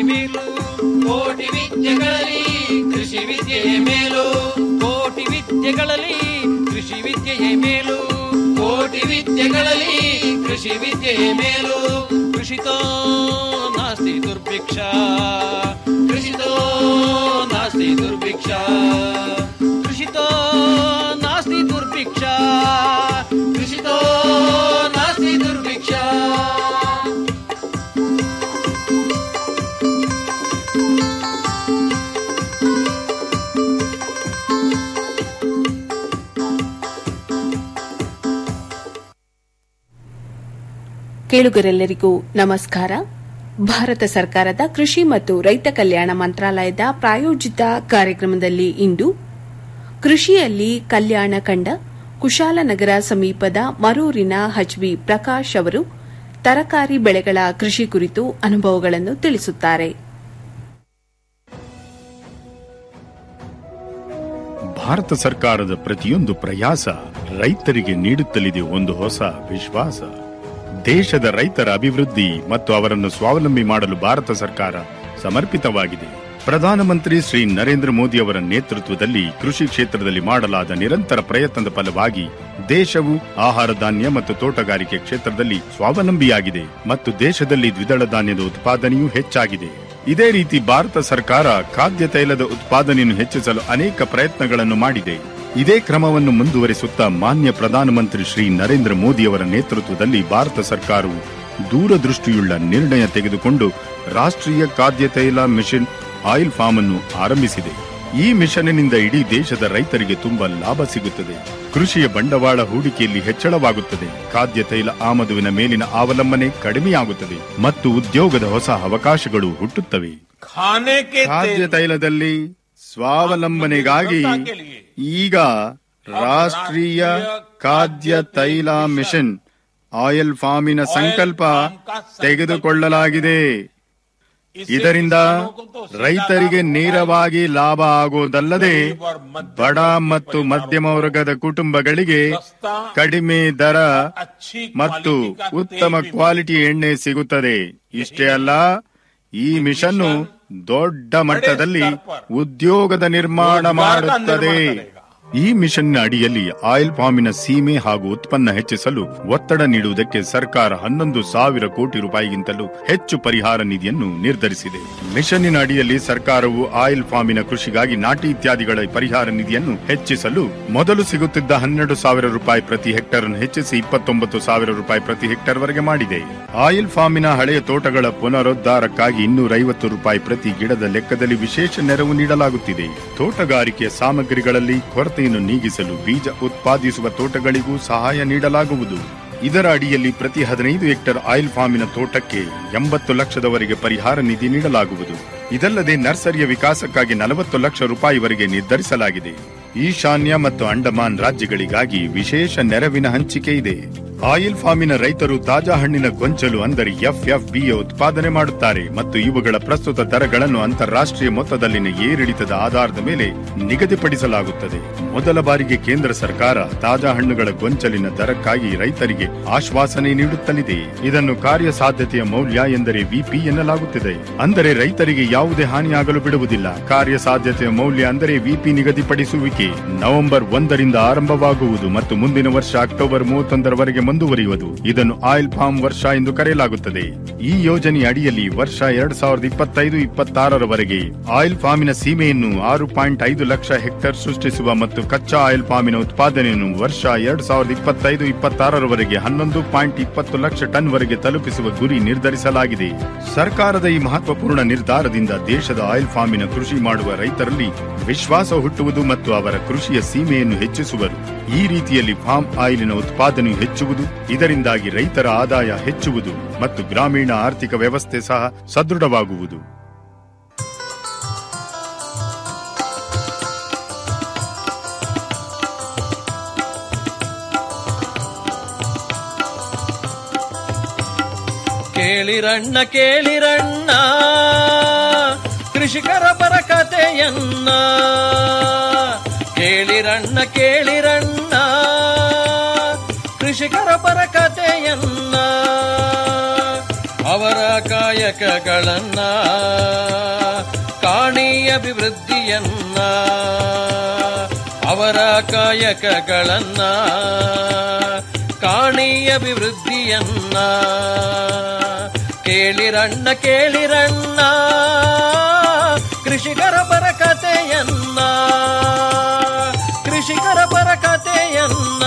ಮೇಲು ಕೋಟಿ ವಿದ್ಯೆಗಳಲ್ಲಿ ಕೃಷಿ ವಿದ್ಯೆಯೇ ಮೇಲು ಕೋಟಿ ವಿದ್ಯೆಗಳಲ್ಲಿ ಕೃಷಿ ವಿದ್ಯೆಯೇ ಮೇಲು ಕೋಟಿ ವಿದ್ಯೆಗಳಲ್ಲಿ ಕೃಷಿ ವಿದ್ಯೆಯೇ ಮೇಲು ಕೃಷಿತೋ ನಾಸ್ತಿ ದುರ್ಭಿಕ್ಷ ಕೃಷಿತೋ ನಾಸ್ತಿ ದುರ್ಭಿಕ್ಷ ಕೃಷಿತೋ ನಾಸ್ತಿ ದುರ್ಭಿಕ್ಷ ಕೃಷಿತೋ ನಾಸ್ತಿ ದುರ್ಭಿಕ್ಷ ಕೇಳುಗರೆಲ್ಲರಿಗೂ ನಮಸ್ಕಾರ ಭಾರತ ಸರ್ಕಾರದ ಕೃಷಿ ಮತ್ತು ರೈತ ಕಲ್ಯಾಣ ಮಂತ್ರಾಲಯದ ಪ್ರಾಯೋಜಿತ ಕಾರ್ಯಕ್ರಮದಲ್ಲಿ ಇಂದು ಕೃಷಿಯಲ್ಲಿ ಕಲ್ಯಾಣ ಕಂಡ ಕುಶಾಲನಗರ ಸಮೀಪದ ಮರೂರಿನ ಹಚ್ವಿ ಪ್ರಕಾಶ್ ಅವರು ತರಕಾರಿ ಬೆಳೆಗಳ ಕೃಷಿ ಕುರಿತು ಅನುಭವಗಳನ್ನು ತಿಳಿಸುತ್ತಾರೆ ಭಾರತ ಸರ್ಕಾರದ ಪ್ರತಿಯೊಂದು ಪ್ರಯಾಸ ರೈತರಿಗೆ ನೀಡುತ್ತಲಿದೆ ಒಂದು ಹೊಸ ವಿಶ್ವಾಸ ದೇಶದ ರೈತರ ಅಭಿವೃದ್ಧಿ ಮತ್ತು ಅವರನ್ನು ಸ್ವಾವಲಂಬಿ ಮಾಡಲು ಭಾರತ ಸರ್ಕಾರ ಸಮರ್ಪಿತವಾಗಿದೆ ಪ್ರಧಾನಮಂತ್ರಿ ಶ್ರೀ ನರೇಂದ್ರ ಮೋದಿ ಅವರ ನೇತೃತ್ವದಲ್ಲಿ ಕೃಷಿ ಕ್ಷೇತ್ರದಲ್ಲಿ ಮಾಡಲಾದ ನಿರಂತರ ಪ್ರಯತ್ನದ ಫಲವಾಗಿ ದೇಶವು ಆಹಾರ ಧಾನ್ಯ ಮತ್ತು ತೋಟಗಾರಿಕೆ ಕ್ಷೇತ್ರದಲ್ಲಿ ಸ್ವಾವಲಂಬಿಯಾಗಿದೆ ಮತ್ತು ದೇಶದಲ್ಲಿ ದ್ವಿದಳ ಧಾನ್ಯದ ಉತ್ಪಾದನೆಯೂ ಹೆಚ್ಚಾಗಿದೆ ಇದೇ ರೀತಿ ಭಾರತ ಸರ್ಕಾರ ಖಾದ್ಯ ತೈಲದ ಉತ್ಪಾದನೆಯನ್ನು ಹೆಚ್ಚಿಸಲು ಅನೇಕ ಪ್ರಯತ್ನಗಳನ್ನು ಮಾಡಿದೆ ಇದೇ ಕ್ರಮವನ್ನು ಮುಂದುವರಿಸುತ್ತಾ ಮಾನ್ಯ ಪ್ರಧಾನಮಂತ್ರಿ ಶ್ರೀ ನರೇಂದ್ರ ಮೋದಿಯವರ ನೇತೃತ್ವದಲ್ಲಿ ಭಾರತ ಸರ್ಕಾರವು ದೂರದೃಷ್ಟಿಯುಳ್ಳ ನಿರ್ಣಯ ತೆಗೆದುಕೊಂಡು ರಾಷ್ಟ್ರೀಯ ಖಾದ್ಯ ತೈಲ ಮಿಷನ್ ಆಯಿಲ್ ಫಾರ್ಮ್ ಅನ್ನು ಆರಂಭಿಸಿದೆ ಈ ಮಿಷನ್ನಿಂದ ಇಡೀ ದೇಶದ ರೈತರಿಗೆ ತುಂಬಾ ಲಾಭ ಸಿಗುತ್ತದೆ ಕೃಷಿಯ ಬಂಡವಾಳ ಹೂಡಿಕೆಯಲ್ಲಿ ಹೆಚ್ಚಳವಾಗುತ್ತದೆ ಖಾದ್ಯ ತೈಲ ಆಮದುವಿನ ಮೇಲಿನ ಅವಲಂಬನೆ ಕಡಿಮೆಯಾಗುತ್ತದೆ ಮತ್ತು ಉದ್ಯೋಗದ ಹೊಸ ಅವಕಾಶಗಳು ಹುಟ್ಟುತ್ತವೆ खाने के ಖಾದ್ಯ तेल ತೈಲದಲ್ಲಿ ಸ್ವಾವಲಂಬನೆಗಾಗಿ ಈಗ ರಾಷ್ಟ್ರೀಯ ಖಾದ್ಯ ತೈಲ ಮಿಷನ್ ಆಯಿಲ್ ಫಾರ್ಮಿನ ಸಂಕಲ್ಪ ತೆಗೆದುಕೊಳ್ಳಲಾಗಿದೆ ಇದರಿಂದ ರೈತರಿಗೆ ನೇರವಾಗಿ ಲಾಭ ಆಗುವುದಲ್ಲದೆ ಬಡ ಮತ್ತು ಮಧ್ಯಮ ವರ್ಗದ ಕುಟುಂಬಗಳಿಗೆ ಕಡಿಮೆ ದರ ಮತ್ತು ಉತ್ತಮ ಕ್ವಾಲಿಟಿ ಎಣ್ಣೆ ಸಿಗುತ್ತದೆ ಇಷ್ಟೇ ಅಲ್ಲ ಈ ಮಿಷನ್ನು ದೊಡ್ಡ ಮಟ್ಟದಲ್ಲಿ ಉದ್ಯೋಗದ ನಿರ್ಮಾಣ ಮಾಡುತ್ತದೆ ಈ ಮಿಷನ್ನ ಅಡಿಯಲ್ಲಿ ಆಯಿಲ್ ಪಾಮಿನ ಸೀಮೆ ಹಾಗೂ ಉತ್ಪನ್ನ ಹೆಚ್ಚಿಸಲು ಒತ್ತಡ ನೀಡುವುದಕ್ಕೆ ಸರ್ಕಾರ ಹನ್ನೊಂದು ಸಾವಿರ ಕೋಟಿ ರೂಪಾಯಿಗಿಂತಲೂ ಹೆಚ್ಚು ಪರಿಹಾರ ನಿಧಿಯನ್ನು ನಿರ್ಧರಿಸಿದೆ ಮಿಷನ್ನಿನ ಅಡಿಯಲ್ಲಿ ಸರ್ಕಾರವು ಆಯಿಲ್ ಫಾರ್ಮಿನ ಕೃಷಿಗಾಗಿ ನಾಟಿ ಇತ್ಯಾದಿಗಳ ಪರಿಹಾರ ನಿಧಿಯನ್ನು ಹೆಚ್ಚಿಸಲು ಮೊದಲು ಸಿಗುತ್ತಿದ್ದ ಹನ್ನೆರಡು ಸಾವಿರ ರೂಪಾಯಿ ಪ್ರತಿ ಹೆಕ್ಟರ್ ಅನ್ನು ಹೆಚ್ಚಿಸಿ ಇಪ್ಪತ್ತೊಂಬತ್ತು ಸಾವಿರ ರೂಪಾಯಿ ಪ್ರತಿ ಹೆಕ್ಟರ್ ವರೆಗೆ ಮಾಡಿದೆ ಆಯಿಲ್ ಫಾರ್ಮಿನ ಹಳೆಯ ತೋಟಗಳ ಪುನರುದ್ಧಾರಕ್ಕಾಗಿ ಇನ್ನೂರೈವತ್ತು ರೂಪಾಯಿ ಪ್ರತಿ ಗಿಡದ ಲೆಕ್ಕದಲ್ಲಿ ವಿಶೇಷ ನೆರವು ನೀಡಲಾಗುತ್ತಿದೆ ತೋಟಗಾರಿಕೆಯ ಸಾಮಗ್ರಿಗಳಲ್ಲಿ ಕೊರತೆಯನ್ನು ನೀಗಿಸಲು ಬೀಜ ಉತ್ಪಾದಿಸುವ ತೋಟಗಳಿಗೂ ಸಹಾಯ ನೀಡಲಾಗುವುದು ಇದರ ಅಡಿಯಲ್ಲಿ ಪ್ರತಿ ಹದಿನೈದು ಹೆಕ್ಟರ್ ಆಯಿಲ್ ಫಾರ್ಮಿನ ತೋಟಕ್ಕೆ ಎಂಬತ್ತು ಲಕ್ಷದವರೆಗೆ ಪರಿಹಾರ ನಿಧಿ ನೀಡಲಾಗುವುದು ಇದಲ್ಲದೆ ನರ್ಸರಿಯ ವಿಕಾಸಕ್ಕಾಗಿ ನಲವತ್ತು ಲಕ್ಷ ರೂಪಾಯಿವರೆಗೆ ನಿರ್ಧರಿಸಲಾಗಿದೆ ಈಶಾನ್ಯ ಮತ್ತು ಅಂಡಮಾನ್ ರಾಜ್ಯಗಳಿಗಾಗಿ ವಿಶೇಷ ನೆರವಿನ ಹಂಚಿಕೆ ಇದೆ ಆಯಿಲ್ ಫಾರ್ಮಿನ ರೈತರು ತಾಜಾ ಹಣ್ಣಿನ ಗೊಂಚಲು ಅಂದರೆ ಎಫ್ಎಫ್ಬಿಯ ಉತ್ಪಾದನೆ ಮಾಡುತ್ತಾರೆ ಮತ್ತು ಇವುಗಳ ಪ್ರಸ್ತುತ ದರಗಳನ್ನು ಅಂತಾರಾಷ್ಟ್ರೀಯ ಮೊತ್ತದಲ್ಲಿನ ಏರಿಳಿತದ ಆಧಾರದ ಮೇಲೆ ನಿಗದಿಪಡಿಸಲಾಗುತ್ತದೆ ಮೊದಲ ಬಾರಿಗೆ ಕೇಂದ್ರ ಸರ್ಕಾರ ತಾಜಾ ಹಣ್ಣುಗಳ ಗೊಂಚಲಿನ ದರಕ್ಕಾಗಿ ರೈತರಿಗೆ ಆಶ್ವಾಸನೆ ನೀಡುತ್ತಲಿದೆ ಇದನ್ನು ಕಾರ್ಯಸಾಧ್ಯತೆಯ ಮೌಲ್ಯ ಎಂದರೆ ವಿಪಿ ಎನ್ನಲಾಗುತ್ತಿದೆ ಅಂದರೆ ರೈತರಿಗೆ ಯಾವುದೇ ಹಾನಿಯಾಗಲು ಬಿಡುವುದಿಲ್ಲ ಕಾರ್ಯಸಾಧ್ಯತೆಯ ಮೌಲ್ಯ ಅಂದರೆ ವಿಪಿ ನಿಗದಿಪಡಿಸುವಿಕೆ ನವೆಂಬರ್ ಒಂದರಿಂದ ಆರಂಭವಾಗುವುದು ಮತ್ತು ಮುಂದಿನ ವರ್ಷ ಅಕ್ಟೋಬರ್ ಮೂವತ್ತೊಂದರವರೆಗೆ ಮುಂದುವರಿಯುವುದು ಇದನ್ನು ಆಯಿಲ್ ಫಾರ್ಮ್ ವರ್ಷ ಎಂದು ಕರೆಯಲಾಗುತ್ತದೆ ಈ ಯೋಜನೆಯ ಅಡಿಯಲ್ಲಿ ವರ್ಷ ಎರಡ್ ಸಾವಿರದ ಇಪ್ಪತ್ತೈದು ಇಪ್ಪತ್ತಾರರವರೆಗೆ ಆಯಿಲ್ ಫಾರ್ಮಿನ ಸೀಮೆಯನ್ನು ಆರು ಪಾಯಿಂಟ್ ಐದು ಲಕ್ಷ ಹೆಕ್ಟರ್ ಸೃಷ್ಟಿಸುವ ಮತ್ತು ಕಚ್ಚಾ ಆಯಿಲ್ ಫಾರ್ಮಿನ ಉತ್ಪಾದನೆಯನ್ನು ವರ್ಷ ಎರಡ್ ಸಾವಿರದ ಇಪ್ಪತ್ತೈದು ಇಪ್ಪತ್ತಾರರವರೆಗೆ ಹನ್ನೊಂದು ಪಾಯಿಂಟ್ ಇಪ್ಪತ್ತು ಲಕ್ಷ ಟನ್ ವರೆಗೆ ತಲುಪಿಸುವ ಗುರಿ ನಿರ್ಧರಿಸಲಾಗಿದೆ ಸರ್ಕಾರದ ಈ ಮಹತ್ವಪೂರ್ಣ ನಿರ್ಧಾರದಿಂದ ದೇಶದ ಆಯಿಲ್ ಫಾರ್ಮಿನ ಕೃಷಿ ಮಾಡುವ ರೈತರಲ್ಲಿ ವಿಶ್ವಾಸ ಹುಟ್ಟುವುದು ಮತ್ತು ಅವರ ಕೃಷಿಯ ಸೀಮೆಯನ್ನು ಹೆಚ್ಚಿಸುವರು ಈ ರೀತಿಯಲ್ಲಿ ಫಾರ್ಮ್ ಆಯಿಲಿನ ಉತ್ಪಾದನೆಯು ಹೆಚ್ಚುವುದು ಇದರಿಂದಾಗಿ ರೈತರ ಆದಾಯ ಹೆಚ್ಚುವುದು ಮತ್ತು ಗ್ರಾಮೀಣ ಆರ್ಥಿಕ ವ್ಯವಸ್ಥೆ ಸಹ ಸದೃಢವಾಗುವುದು ಕೇಳಿರಣ್ಣ ಕೇಳಿರಣ್ಣ ಕೃಷಿಕರ ಬರಕತೆಯನ್ನ ಕೇಳಿರಣ್ಣ ಕೇಳಿರಣ್ಣ ಕೃಷಿಕರ ಬರಕತೆಯನ್ನ ಅವರ ಕಾಯಕಗಳನ್ನ ಕಾಣಿ ಅಭಿವೃದ್ಧಿಯನ್ನ ಅವರ ಕಾಯಕಗಳನ್ನ ಕಾಣಿ ಅಭಿವೃದ್ಧಿಯನ್ನ ಕೇಳಿರಣ್ಣ ಕೇಳಿರಣ್ಣ ಕೃಷಿಕರ ಬರಕತೆಯನ್ನ ಕೃಷಿಕರ ಬರಕತೆಯನ್ನ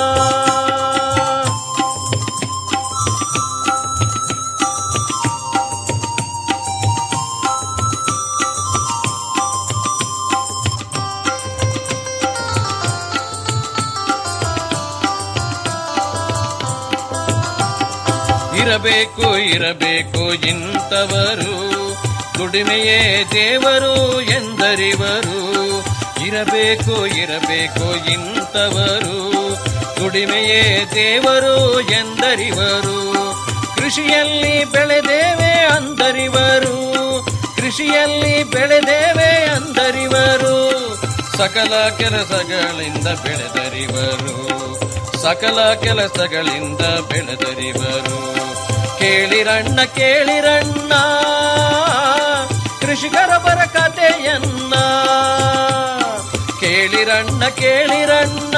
ಇರಬೇಕು ಇರಬೇಕು ಇಂಥವರು ದುಡಿಮೆಯೇ ದೇವರು ಎಂದರಿವರು ಇರಬೇಕು ಇರಬೇಕು ಇಂಥವರು ದುಡಿಮೆಯೇ ದೇವರು ಎಂದರಿವರು ಕೃಷಿಯಲ್ಲಿ ಬೆಳೆದೇವೆ ಅಂದರಿವರು ಕೃಷಿಯಲ್ಲಿ ಬೆಳೆದೇವೆ ಅಂದರಿವರು ಸಕಲ ಕೆಲಸಗಳಿಂದ ಬೆಳೆದರಿವರು ಸಕಲ ಕೆಲಸಗಳಿಂದ ಬೆಳೆದರಿವರು ಕೇಳಿರಣ್ಣ ಕೇಳಿರಣ್ಣ ಕೃಷಿಕರ ಬರಕತೆಯನ್ನ ಕೇಳಿರಣ್ಣ ಕೇಳಿರಣ್ಣ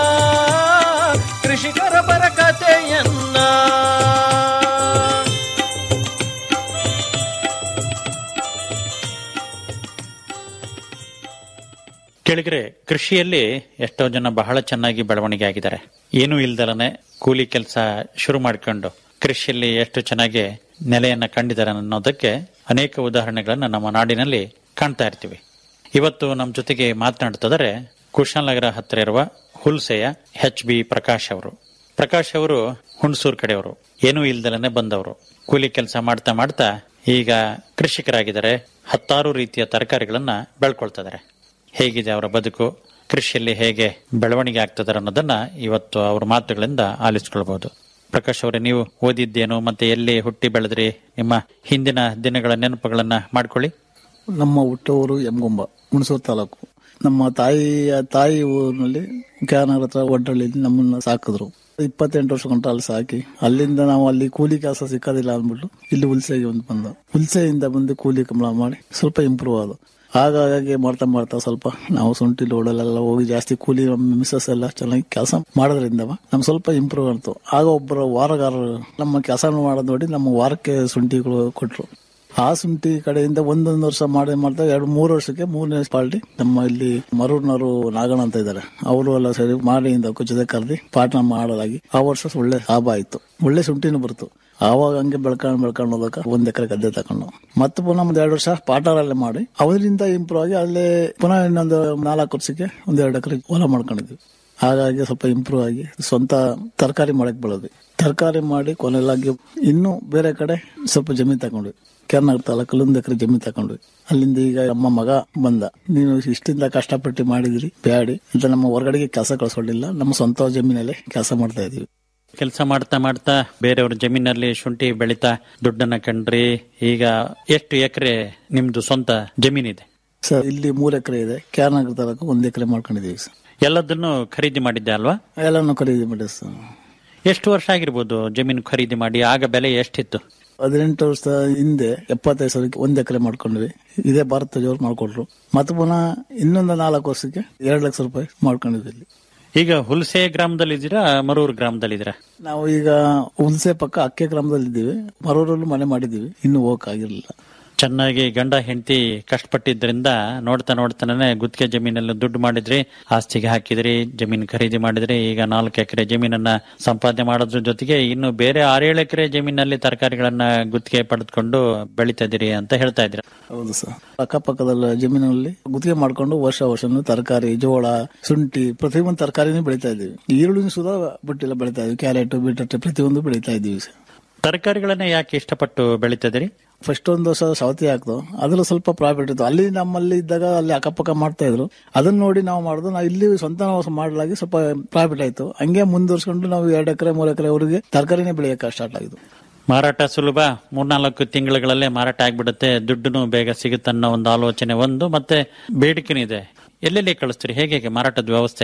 ಕೃಷಿಕರ ಬರಕತೆಯನ್ನ ಕೆಳಗರೆ ಕೃಷಿಯಲ್ಲಿ ಎಷ್ಟೋ ಜನ ಬಹಳ ಚೆನ್ನಾಗಿ ಬೆಳವಣಿಗೆ ಆಗಿದ್ದಾರೆ ಏನೂ ಇಲ್ದಲನೆ ಕೂಲಿ ಕೆಲಸ ಶುರು ಮಾಡ್ಕೊಂಡು ಕೃಷಿಯಲ್ಲಿ ಎಷ್ಟು ಚೆನ್ನಾಗಿ ನೆಲೆಯನ್ನ ಕಂಡಿದ್ದಾರೆ ಅನ್ನೋದಕ್ಕೆ ಅನೇಕ ಉದಾಹರಣೆಗಳನ್ನ ನಮ್ಮ ನಾಡಿನಲ್ಲಿ ಕಾಣ್ತಾ ಇರ್ತೀವಿ ಇವತ್ತು ನಮ್ಮ ಜೊತೆಗೆ ಮಾತನಾಡ್ತಿದ್ದಾರೆ ಕುಶಾಲನಗರ ಹತ್ತಿರ ಇರುವ ಹುಲ್ಸೆಯ ಎಚ್ ಬಿ ಪ್ರಕಾಶ್ ಅವರು ಪ್ರಕಾಶ್ ಅವರು ಹುಣಸೂರು ಕಡೆಯವರು ಏನೂ ಇಲ್ದಲನೆ ಬಂದವರು ಕೂಲಿ ಕೆಲಸ ಮಾಡ್ತಾ ಮಾಡ್ತಾ ಈಗ ಕೃಷಿಕರಾಗಿದ್ದಾರೆ ಹತ್ತಾರು ರೀತಿಯ ತರಕಾರಿಗಳನ್ನ ಬೆಳ್ಕೊಳ್ತಿದ್ದಾರೆ ಹೇಗಿದೆ ಅವರ ಬದುಕು ಕೃಷಿಯಲ್ಲಿ ಹೇಗೆ ಬೆಳವಣಿಗೆ ಆಗ್ತದಾರೆ ಅನ್ನೋದನ್ನ ಇವತ್ತು ಅವ್ರ ಮಾತುಗಳಿಂದ ಆಲಿಸ್ಕೊಳ್ಬಹುದು ಪ್ರಕಾಶ್ ಅವರೇ ನೀವು ಓದಿದ್ದೇನು ಮತ್ತೆ ಎಲ್ಲಿ ಹುಟ್ಟಿ ಬೆಳೆದ್ರಿ ನಿಮ್ಮ ಹಿಂದಿನ ದಿನಗಳ ನೆನಪುಗಳನ್ನ ಮಾಡ್ಕೊಳ್ಳಿ ನಮ್ಮ ಹುಟ್ಟೂರು ಎಮ್ಗೊಂಬ ಹುಣಸೂರು ತಾಲೂಕು ನಮ್ಮ ತಾಯಿಯ ತಾಯಿ ಊರಿನಲ್ಲಿ ಕ್ಯಾನರ್ ಹತ್ರ ಒಡ್ಡಳ್ಳಿ ನಮ್ಮನ್ನ ಸಾಕಿದ್ರು ಇಪ್ಪತ್ತೆಂಟು ವರ್ಷ ಗಂಟ ಅಲ್ಲಿ ಸಾಕಿ ಅಲ್ಲಿಂದ ನಾವು ಅಲ್ಲಿ ಕೂಲಿ ಕೆಲಸ ಸಿಕ್ಕೋದಿಲ್ಲ ಅಂದ್ಬಿಟ್ಟು ಇಲ್ಲಿ ಹುಲ್ಸೆಗೆ ಒಂದು ಬಂದ ಹುಲ್ಸೆಯಿಂದ ಬಂದು ಕೂಲಿ ಕಂಬಳ ಮಾಡಿ ಸ್ವಲ್ಪ ಇಂಪ್ರೂವ್ ಆದ ಹಾಗಾಗಿ ಮಾಡ್ತಾ ಮಾಡ್ತಾ ಸ್ವಲ್ಪ ನಾವು ಶುಂಠಿ ಲೋಡಲ್ಲೆಲ್ಲ ಹೋಗಿ ಜಾಸ್ತಿ ಕೂಲಿ ನಮ್ಮ ಮಿಸಸ್ ಎಲ್ಲ ಚೆನ್ನಾಗಿ ಕೆಲಸ ಮಾಡೋದ್ರಿಂದ ನಮ್ ಸ್ವಲ್ಪ ಇಂಪ್ರೂವ್ ಆಯ್ತು ಆಗ ಒಬ್ಬರು ವಾರಗಾರರು ನಮ್ಮ ಕೆಲಸ ಮಾಡೋದ್ ನೋಡಿ ನಮ್ಮ ವಾರಕ್ಕೆ ಶುಂಠಿಗಳು ಕೊಟ್ರು ಆ ಶುಂಠಿ ಕಡೆಯಿಂದ ಒಂದೊಂದು ವರ್ಷ ಮಾಡಿ ಮಾಡ್ತಾ ಎರಡು ಮೂರು ವರ್ಷಕ್ಕೆ ಮೂರನೇ ಪಾರ್ಟಿ ನಮ್ಮ ಇಲ್ಲಿ ಮರೂರ್ನವರು ನಾಗಣ್ಣ ಅಂತ ಇದ್ದಾರೆ ಅವರು ಎಲ್ಲ ಸರಿ ಮಾಡಿ ಇಂದ ಜೊತೆ ಕರೆದಿ ಪಾಠ ಮಾಡಲಾಗಿ ಆ ವರ್ಷ ಒಳ್ಳೆ ಲಾಭ ಆಯ್ತು ಒಳ್ಳೆ ಶುಂಠಿನೂ ಬರ್ತು ಆವಾಗ ಹಂಗೆ ಬೆಳ್ಕೊಂಡು ಬೆಳ್ಕೊಂಡು ಹೋದಕ್ಕೆ ಒಂದ್ ಎಕರೆ ಗದ್ದೆ ತಕೊಂಡು ಮತ್ತೆ ಪುನಃ ಒಂದ್ ಎರಡು ವರ್ಷ ಪಾಠರಲ್ಲೇ ಮಾಡಿ ಅವರಿಂದ ಇಂಪ್ರೂವ್ ಆಗಿ ಅಲ್ಲೇ ಪುನಃ ಇನ್ನೊಂದು ನಾಲ್ಕು ವರ್ಷಕ್ಕೆ ಒಂದ್ ಎರಡು ಎಕರೆ ಹೊಲ ಮಾಡ್ಕೊಂಡಿದ್ವಿ ಹಾಗಾಗಿ ಸ್ವಲ್ಪ ಇಂಪ್ರೂವ್ ಆಗಿ ಸ್ವಂತ ತರಕಾರಿ ಮಾಡಕ್ ಬೆಳೆದ್ವಿ ತರಕಾರಿ ಮಾಡಿ ಕೊನೆಲಾಗಿ ಇನ್ನು ಬೇರೆ ಕಡೆ ಸ್ವಲ್ಪ ಜಮೀನ್ ತಗೊಂಡ್ವಿ ಕೆರ್ನಗರ ತಾಲೂಕಲ್ಲಿ ಒಂದ್ ಎಕರೆ ಜಮೀನ್ ತಗೊಂಡ್ವಿ ಅಲ್ಲಿಂದ ಈಗ ನಮ್ಮ ಮಗ ಬಂದ ನೀನು ಇಷ್ಟಿಂದ ಕಷ್ಟಪಟ್ಟು ಮಾಡಿದ್ರಿ ಬ್ಯಾಡಿ ಅಂತ ನಮ್ಮ ಹೊರಗಡೆಗೆ ಕೆಲಸ ಕಳ್ಸೊಳ್ಳಿಲ್ಲ ನಮ್ಮ ಸ್ವಂತ ಜಮೀನಲ್ಲೇ ಕೆಲಸ ಮಾಡ್ತಾ ಇದೀವಿ ಕೆಲಸ ಮಾಡ್ತಾ ಮಾಡ್ತಾ ಬೇರೆಯವ್ರ ಜಮೀನಲ್ಲಿ ಶುಂಠಿ ಬೆಳಿತಾ ದುಡ್ಡನ್ನ ಕಂಡ್ರಿ ಈಗ ಎಷ್ಟು ಎಕರೆ ನಿಮ್ದು ಸ್ವಂತ ಜಮೀನಿದೆ ಸರ್ ಇಲ್ಲಿ ಮೂರ್ ಎಕರೆ ಇದೆ ಕ್ಯಾರ್ನಗರ ತಾಲೂಕು ಒಂದ್ ಎಕರೆ ಮಾಡ್ಕೊಂಡಿದೀವಿ ಸರ್ ಎಲ್ಲದನ್ನು ಖರೀದಿ ಮಾಡಿದ್ದೆ ಅಲ್ವಾ ಎಲ್ಲಾನು ಖರೀದಿ ಮಾಡಿ ಸರ್ ಎಷ್ಟು ವರ್ಷ ಆಗಿರ್ಬೋದು ಜಮೀನು ಖರೀದಿ ಮಾಡಿ ಆಗ ಬೆಲೆ ಎಷ್ಟಿತ್ತು ಹದಿನೆಂಟು ವರ್ಷ ಹಿಂದೆ ಎಪ್ಪತ್ತೈದು ಸಾವಿರಕ್ಕೆ ಒಂದ್ ಎಕರೆ ಮಾಡ್ಕೊಂಡ್ವಿ ಇದೇ ಭಾರತ ಜೋರ್ ಮಾಡ್ಕೊಟ್ರು ಮತ್ತೆ ಪುನಃ ಇನ್ನೊಂದು ನಾಲ್ಕು ವರ್ಷಕ್ಕೆ ಎರಡು ಲಕ್ಷ ರೂಪಾಯಿ ಮಾಡ್ಕೊಂಡಿದ್ವಿ ಇಲ್ಲಿ ಈಗ ಹುಲ್ಸೆ ಗ್ರಾಮದಲ್ಲಿ ಇದ್ದೀರಾ ಮರೂರು ಗ್ರಾಮದಲ್ಲಿ ಇದ್ದೀರಾ ನಾವು ಈಗ ಹುಲ್ಸೆ ಪಕ್ಕ ಅಕ್ಕೆ ಗ್ರಾಮದಲ್ಲಿ ಇದ್ದೀವಿ ಮರೂರಲ್ಲೂ ಮನೆ ಮಾಡಿದೀವಿ ಇನ್ನು ಹೋಗಕ್ ಆಗಿರ್ಲಿಲ್ಲ ಚೆನ್ನಾಗಿ ಗಂಡ ಹೆಂಡತಿ ಕಷ್ಟಪಟ್ಟಿದ್ರಿಂದ ನೋಡ್ತಾ ನೋಡ್ತಾನೆ ಗುತ್ತಿಗೆ ಜಮೀನಲ್ಲಿ ದುಡ್ಡು ಮಾಡಿದ್ರಿ ಆಸ್ತಿಗೆ ಹಾಕಿದ್ರಿ ಜಮೀನ್ ಖರೀದಿ ಮಾಡಿದ್ರಿ ಈಗ ನಾಲ್ಕು ಎಕರೆ ಜಮೀನನ್ನ ಸಂಪಾದನೆ ಮಾಡೋದ್ರ ಜೊತೆಗೆ ಇನ್ನು ಬೇರೆ ಆರೇಳು ಎಕರೆ ಜಮೀನಲ್ಲಿ ತರಕಾರಿಗಳನ್ನ ಗುತ್ತಿಗೆ ಪಡೆದುಕೊಂಡು ಬೆಳಿತಾ ಇದೀರಿ ಅಂತ ಹೇಳ್ತಾ ಇದ್ರ ಹೌದು ಸರ್ ಅಕ್ಕಪಕ್ಕದ ಜಮೀನಲ್ಲಿ ಗುತ್ತಿಗೆ ಮಾಡ್ಕೊಂಡು ವರ್ಷ ವರ್ಷನೂ ತರಕಾರಿ ಜೋಳ ಶುಂಠಿ ಪ್ರತಿಯೊಂದು ತರಕಾರಿನೂ ಬೆಳಿತಾ ಇದೀವಿ ಈರುಳ್ಳಿನೂ ಸುಧಾ ಬಿಟ್ಟಿಲ್ಲ ಬೆಳಿತಾ ಇದೀವಿ ಕ್ಯಾರೆಟ್ ಬೀಟ್ರೂಟ್ ಪ್ರತಿಯೊಂದು ಬೆಳಿತಾ ಇದೀವಿ ಸರ್ ತರಕಾರಿಗಳನ್ನ ಯಾಕೆ ಇಷ್ಟಪಟ್ಟು ಬೆಳಿತಾ ಇದೀರಿ ಫಸ್ಟ್ ಒಂದು ವರ್ಷ ಸೌತಿ ಹಾಕ್ದು ಅದ್ರಲ್ಲಿ ಸ್ವಲ್ಪ ಪ್ರಾಫಿಟ್ ಇತ್ತು ಅಲ್ಲಿ ನಮ್ಮಲ್ಲಿ ಇದ್ದಾಗ ಅಲ್ಲಿ ಅಕ್ಕಪಕ್ಕ ಮಾಡ್ತಾ ಇದ್ರು ಅದನ್ನ ನೋಡಿ ನಾವು ಮಾಡುದು ನಾವು ಇಲ್ಲಿ ಸ್ವಂತ ನಾವು ಮಾಡಲಾಗಿ ಸ್ವಲ್ಪ ಪ್ರಾಫಿಟ್ ಆಯ್ತು ಹಂಗೆ ಮುಂದುವರ್ಸ್ಕೊಂಡು ನಾವು ಎರಡು ಎಕರೆ ಮೂರು ಎಕರೆ ಅವರಿಗೆ ತರಕಾರಿನೇ ಬೆಳೆಯಕ್ಕೆ ಸ್ಟಾರ್ಟ್ ಆಗಿದ್ದು ಮಾರಾಟ ಸುಲಭ ಮೂರ್ನಾಲ್ಕು ತಿಂಗಳುಗಳಲ್ಲೇ ಮಾರಾಟ ಆಗ್ಬಿಡುತ್ತೆ ದುಡ್ಡುನು ಬೇಗ ಸಿಗುತ್ತನ್ನೋ ಒಂದು ಆಲೋಚನೆ ಒಂದು ಮತ್ತೆ ಬೇಡಿಕೆನೂ ಇದೆ ಎಲ್ಲೆಲ್ಲಿ ಕಳಿಸ್ತೀರಿ ಹೇಗೆ ಹೇಗೆ ಮಾರಾಟದ ವ್ಯವಸ್ಥೆ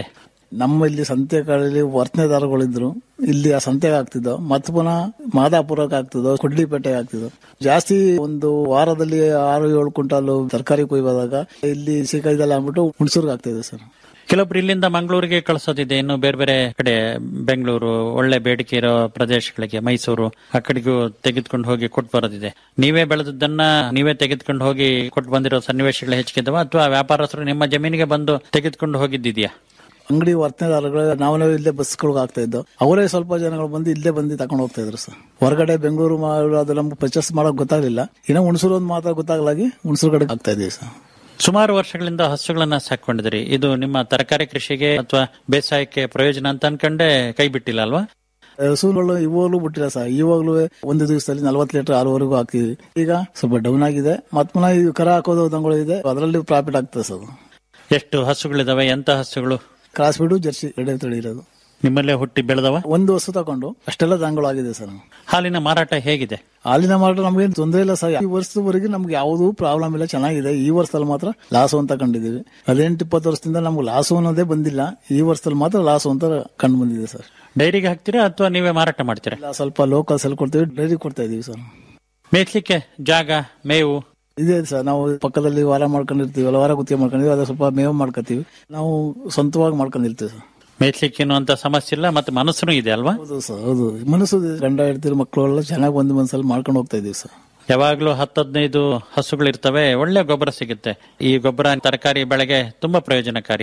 ನಮ್ಮ ಇಲ್ಲಿ ಸಂತೆ ಕಾಲಲ್ಲಿ ವರ್ತನೆದಾರಗಳಿದ್ರು ಇಲ್ಲಿ ಆ ಸಂತೆಗೆ ಆಗ್ತಿದ್ದೋ ಮತ್ತೆ ಪುನಃ ಮಾದಾಪುರಕ್ಕೆ ಆಗ್ತಿದ್ದೋ ಕುಡ್ಲಿಪೇಟೆಗೆ ಆಗ್ತಿದ್ದೋ ಜಾಸ್ತಿ ಒಂದು ವಾರದಲ್ಲಿ ಆರು ಏಳು ಕ್ವಿಂಟಾಲ್ ತರಕಾರಿ ಕೊಯ್ಬೋದಾಗ ಇಲ್ಲಿ ಸಿಕ್ಕಾಯ್ದಲ್ಲ ಅಂದ್ಬಿಟ್ಟು ಹುಣಸೂರ್ಗೆ ಆಗ್ತಿದೆ ಸರ್ ಕೆಲವೊಬ್ರು ಇಲ್ಲಿಂದ ಮಂಗಳೂರಿಗೆ ಕಳಿಸೋದಿದೆ ಇನ್ನು ಬೇರೆ ಬೇರೆ ಕಡೆ ಬೆಂಗಳೂರು ಒಳ್ಳೆ ಬೇಡಿಕೆ ಇರೋ ಪ್ರದೇಶಗಳಿಗೆ ಮೈಸೂರು ಆ ಕಡೆಗೂ ತೆಗೆದುಕೊಂಡು ಹೋಗಿ ಕೊಟ್ಟು ಬರೋದಿದೆ ನೀವೇ ಬೆಳೆದದ್ದನ್ನ ನೀವೇ ತೆಗೆದುಕೊಂಡು ಹೋಗಿ ಕೊಟ್ಟು ಬಂದಿರೋ ಸನ್ನಿವೇಶಗಳು ಹೆಚ್ಚಿಗಿದಾವ ಅಥವಾ ವ್ಯಾಪಾರಸ್ಥರು ನಿಮ್ಮ ಜಮೀನಿಗೆ ಬಂದು ತೆಗೆದುಕೊಂಡು ಹೋಗಿದ್ದಿದ್ಯಾ ಅಂಗಡಿ ವರ್ತನೆದಾರಗಳು ನಾವೇ ಇಲ್ಲೇ ಬಸ್ಗಳಿಗೆ ಆಗ್ತಾ ಇದ್ದೋ ಅವರೇ ಸ್ವಲ್ಪ ಜನಗಳು ಬಂದು ಇಲ್ಲೇ ಬಂದು ತಗೊಂಡು ಹೋಗ್ತಾ ಇದ್ರು ಸರ್ ಹೊರಗಡೆ ಬೆಂಗಳೂರು ಮಾಡು ಅದು ನಮ್ಗೆ ಪರ್ಚೇಸ್ ಮಾಡೋಕೆ ಗೊತ್ತಾಗ್ಲಿಲ್ಲ ಇನ್ನು ಹುಣಸೂರು ಒಂದು ಮಾತ್ರ ಗೊತ್ತಾಗ್ಲಾಗಿ ಹುಣಸೂರು ಕಡೆ ಆಗ್ತಾ ಇದೀವಿ ಸರ್ ಸುಮಾರು ವರ್ಷಗಳಿಂದ ಹಸುಗಳನ್ನ ಸಾಕೊಂಡಿದ್ರಿ ಇದು ನಿಮ್ಮ ತರಕಾರಿ ಕೃಷಿಗೆ ಅಥವಾ ಬೇಸಾಯಕ್ಕೆ ಪ್ರಯೋಜನ ಅಂತ ಅನ್ಕೊಂಡೆ ಕೈ ಬಿಟ್ಟಿಲ್ಲ ಅಲ್ವಾ ಹಸುಗಳು ಇವಾಗಲೂ ಬಿಟ್ಟಿಲ್ಲ ಸರ್ ಇವಾಗಲೂ ಒಂದು ದಿವಸದಲ್ಲಿ ನಲ್ವತ್ತು ಲೀಟರ್ ಆರವರೆಗೂ ಹಾಕ್ತಿವಿ ಈಗ ಸ್ವಲ್ಪ ಡೌನ್ ಆಗಿದೆ ಮತ್ ಪುನಃ ಈ ಕರ ಹಾಕೋದು ದನಗಳು ಇದೆ ಅದರಲ್ಲಿ ಪ್ರಾಫಿಟ್ ಆಗ್ತದೆ ಸರ್ ಎಷ್ಟು ಹಸುಗಳಿದಾವೆ ಎಂತ ಹಸುಗಳು ಕ್ರಾಸ್ ಬಿಡು ಜರ್ಸಿ ಎರಡೇ ತಳಿ ಇರೋದು ನಿಮ್ಮಲ್ಲೇ ಹುಟ್ಟಿ ಬೆಳೆದವ ಒಂದು ವರ್ಷ ತಗೊಂಡು ಅಷ್ಟೆಲ್ಲ ದನಗಳು ಆಗಿದೆ ಸರ್ ಹಾಲಿನ ಮಾರಾಟ ಹೇಗಿದೆ ಹಾಲಿನ ಮಾರಾಟ ನಮ್ಗೇನು ತೊಂದರೆ ಇಲ್ಲ ಸರ್ ಈ ವರ್ಷದವರೆಗೆ ನಮ್ಗೆ ಯಾವುದೂ ಪ್ರಾಬ್ಲಮ್ ಇಲ್ಲ ಚೆನ್ನಾಗಿದೆ ಈ ವರ್ಷದಲ್ಲಿ ಮಾತ್ರ ಲಾಸು ಅಂತ ಕಂಡಿದ್ದೀವಿ ಹದಿನೆಂಟು ಇಪ್ಪತ್ತು ವರ್ಷದಿಂದ ನಮ್ಗೆ ಲಾಸು ಅನ್ನೋದೇ ಬಂದಿಲ್ಲ ಈ ವರ್ಷದಲ್ಲಿ ಮಾತ್ರ ಲಾಸು ಅಂತ ಕಂಡು ಬಂದಿದೆ ಸರ್ ಡೈರಿಗೆ ಹಾಕ್ತೀರಾ ಅಥವಾ ನೀವೇ ಮಾರಾಟ ಮಾಡ್ತೀರಾ ಇಲ್ಲ ಸ್ವಲ್ಪ ಲೋಕಲ್ಸ್ ಅಲ್ಲಿ ಕೊಡ್ತೀವಿ ಡೈರಿ ಕೊಡ್ತಾ ಇದೀವಿ ಸರ್ ಮೇಯ್ಸ್ಲಿಕ್ಕೆ ಜಾಗ ಮೇವು ಇದೆ ಸರ್ ನಾವು ಪಕ್ಕದಲ್ಲಿ ವಾರ ಮಾಡ್ಕೊಂಡಿರ್ತೀವಿ ವಾರ ಗುತ್ತಿಗೆ ಮಾಡ್ಕೊಂಡಿರ್ತೀವಿ ಅದ ಸ್ವಲ್ಪ ಮೇವು ಮಾಡ್ಕೊತೀವಿ ನಾವು ಸ್ವಂತವಾಗಿ ಮಾಡ್ಕೊಂಡಿರ್ತೀವಿ ಸರ್ ಮೇಯ್ಸ್ಲಿಕ್ಕೆ ಅನ್ನುವಂತ ಸಮಸ್ಯೆ ಇಲ್ಲ ಮತ್ತೆ ಮನಸ್ಸು ಇದೆ ಅಲ್ವಾ ಹೌದು ಸರ್ ಹೌದು ಮನಸ್ಸು ಇದೆ. ಗಂಡ ಹೆಡ್ತಿರು ಮಕ್ಕಳೆಲ್ಲ ಚೆನ್ನಾಗಿ ಒಂದು ಮನಸ್ಸಲ್ಲಿ ಮಾಡ್ಕೊಂಡು ಹೋಗ್ತಾ ಇದೀವಿ ಸರ್ ಯಾವಾಗ್ಲೂ ಹತ್ತು ಹದಿನೈದು ಹಸುಗಳಿರ್ತವೆ ಒಳ್ಳೆ ಗೊಬ್ಬರ ಸಿಗುತ್ತೆ ಈ ಗೊಬ್ಬರ ತರಕಾರಿ ಬೆಳೆಗೆ ತುಂಬಾ ಪ್ರಯೋಜನಕಾರಿ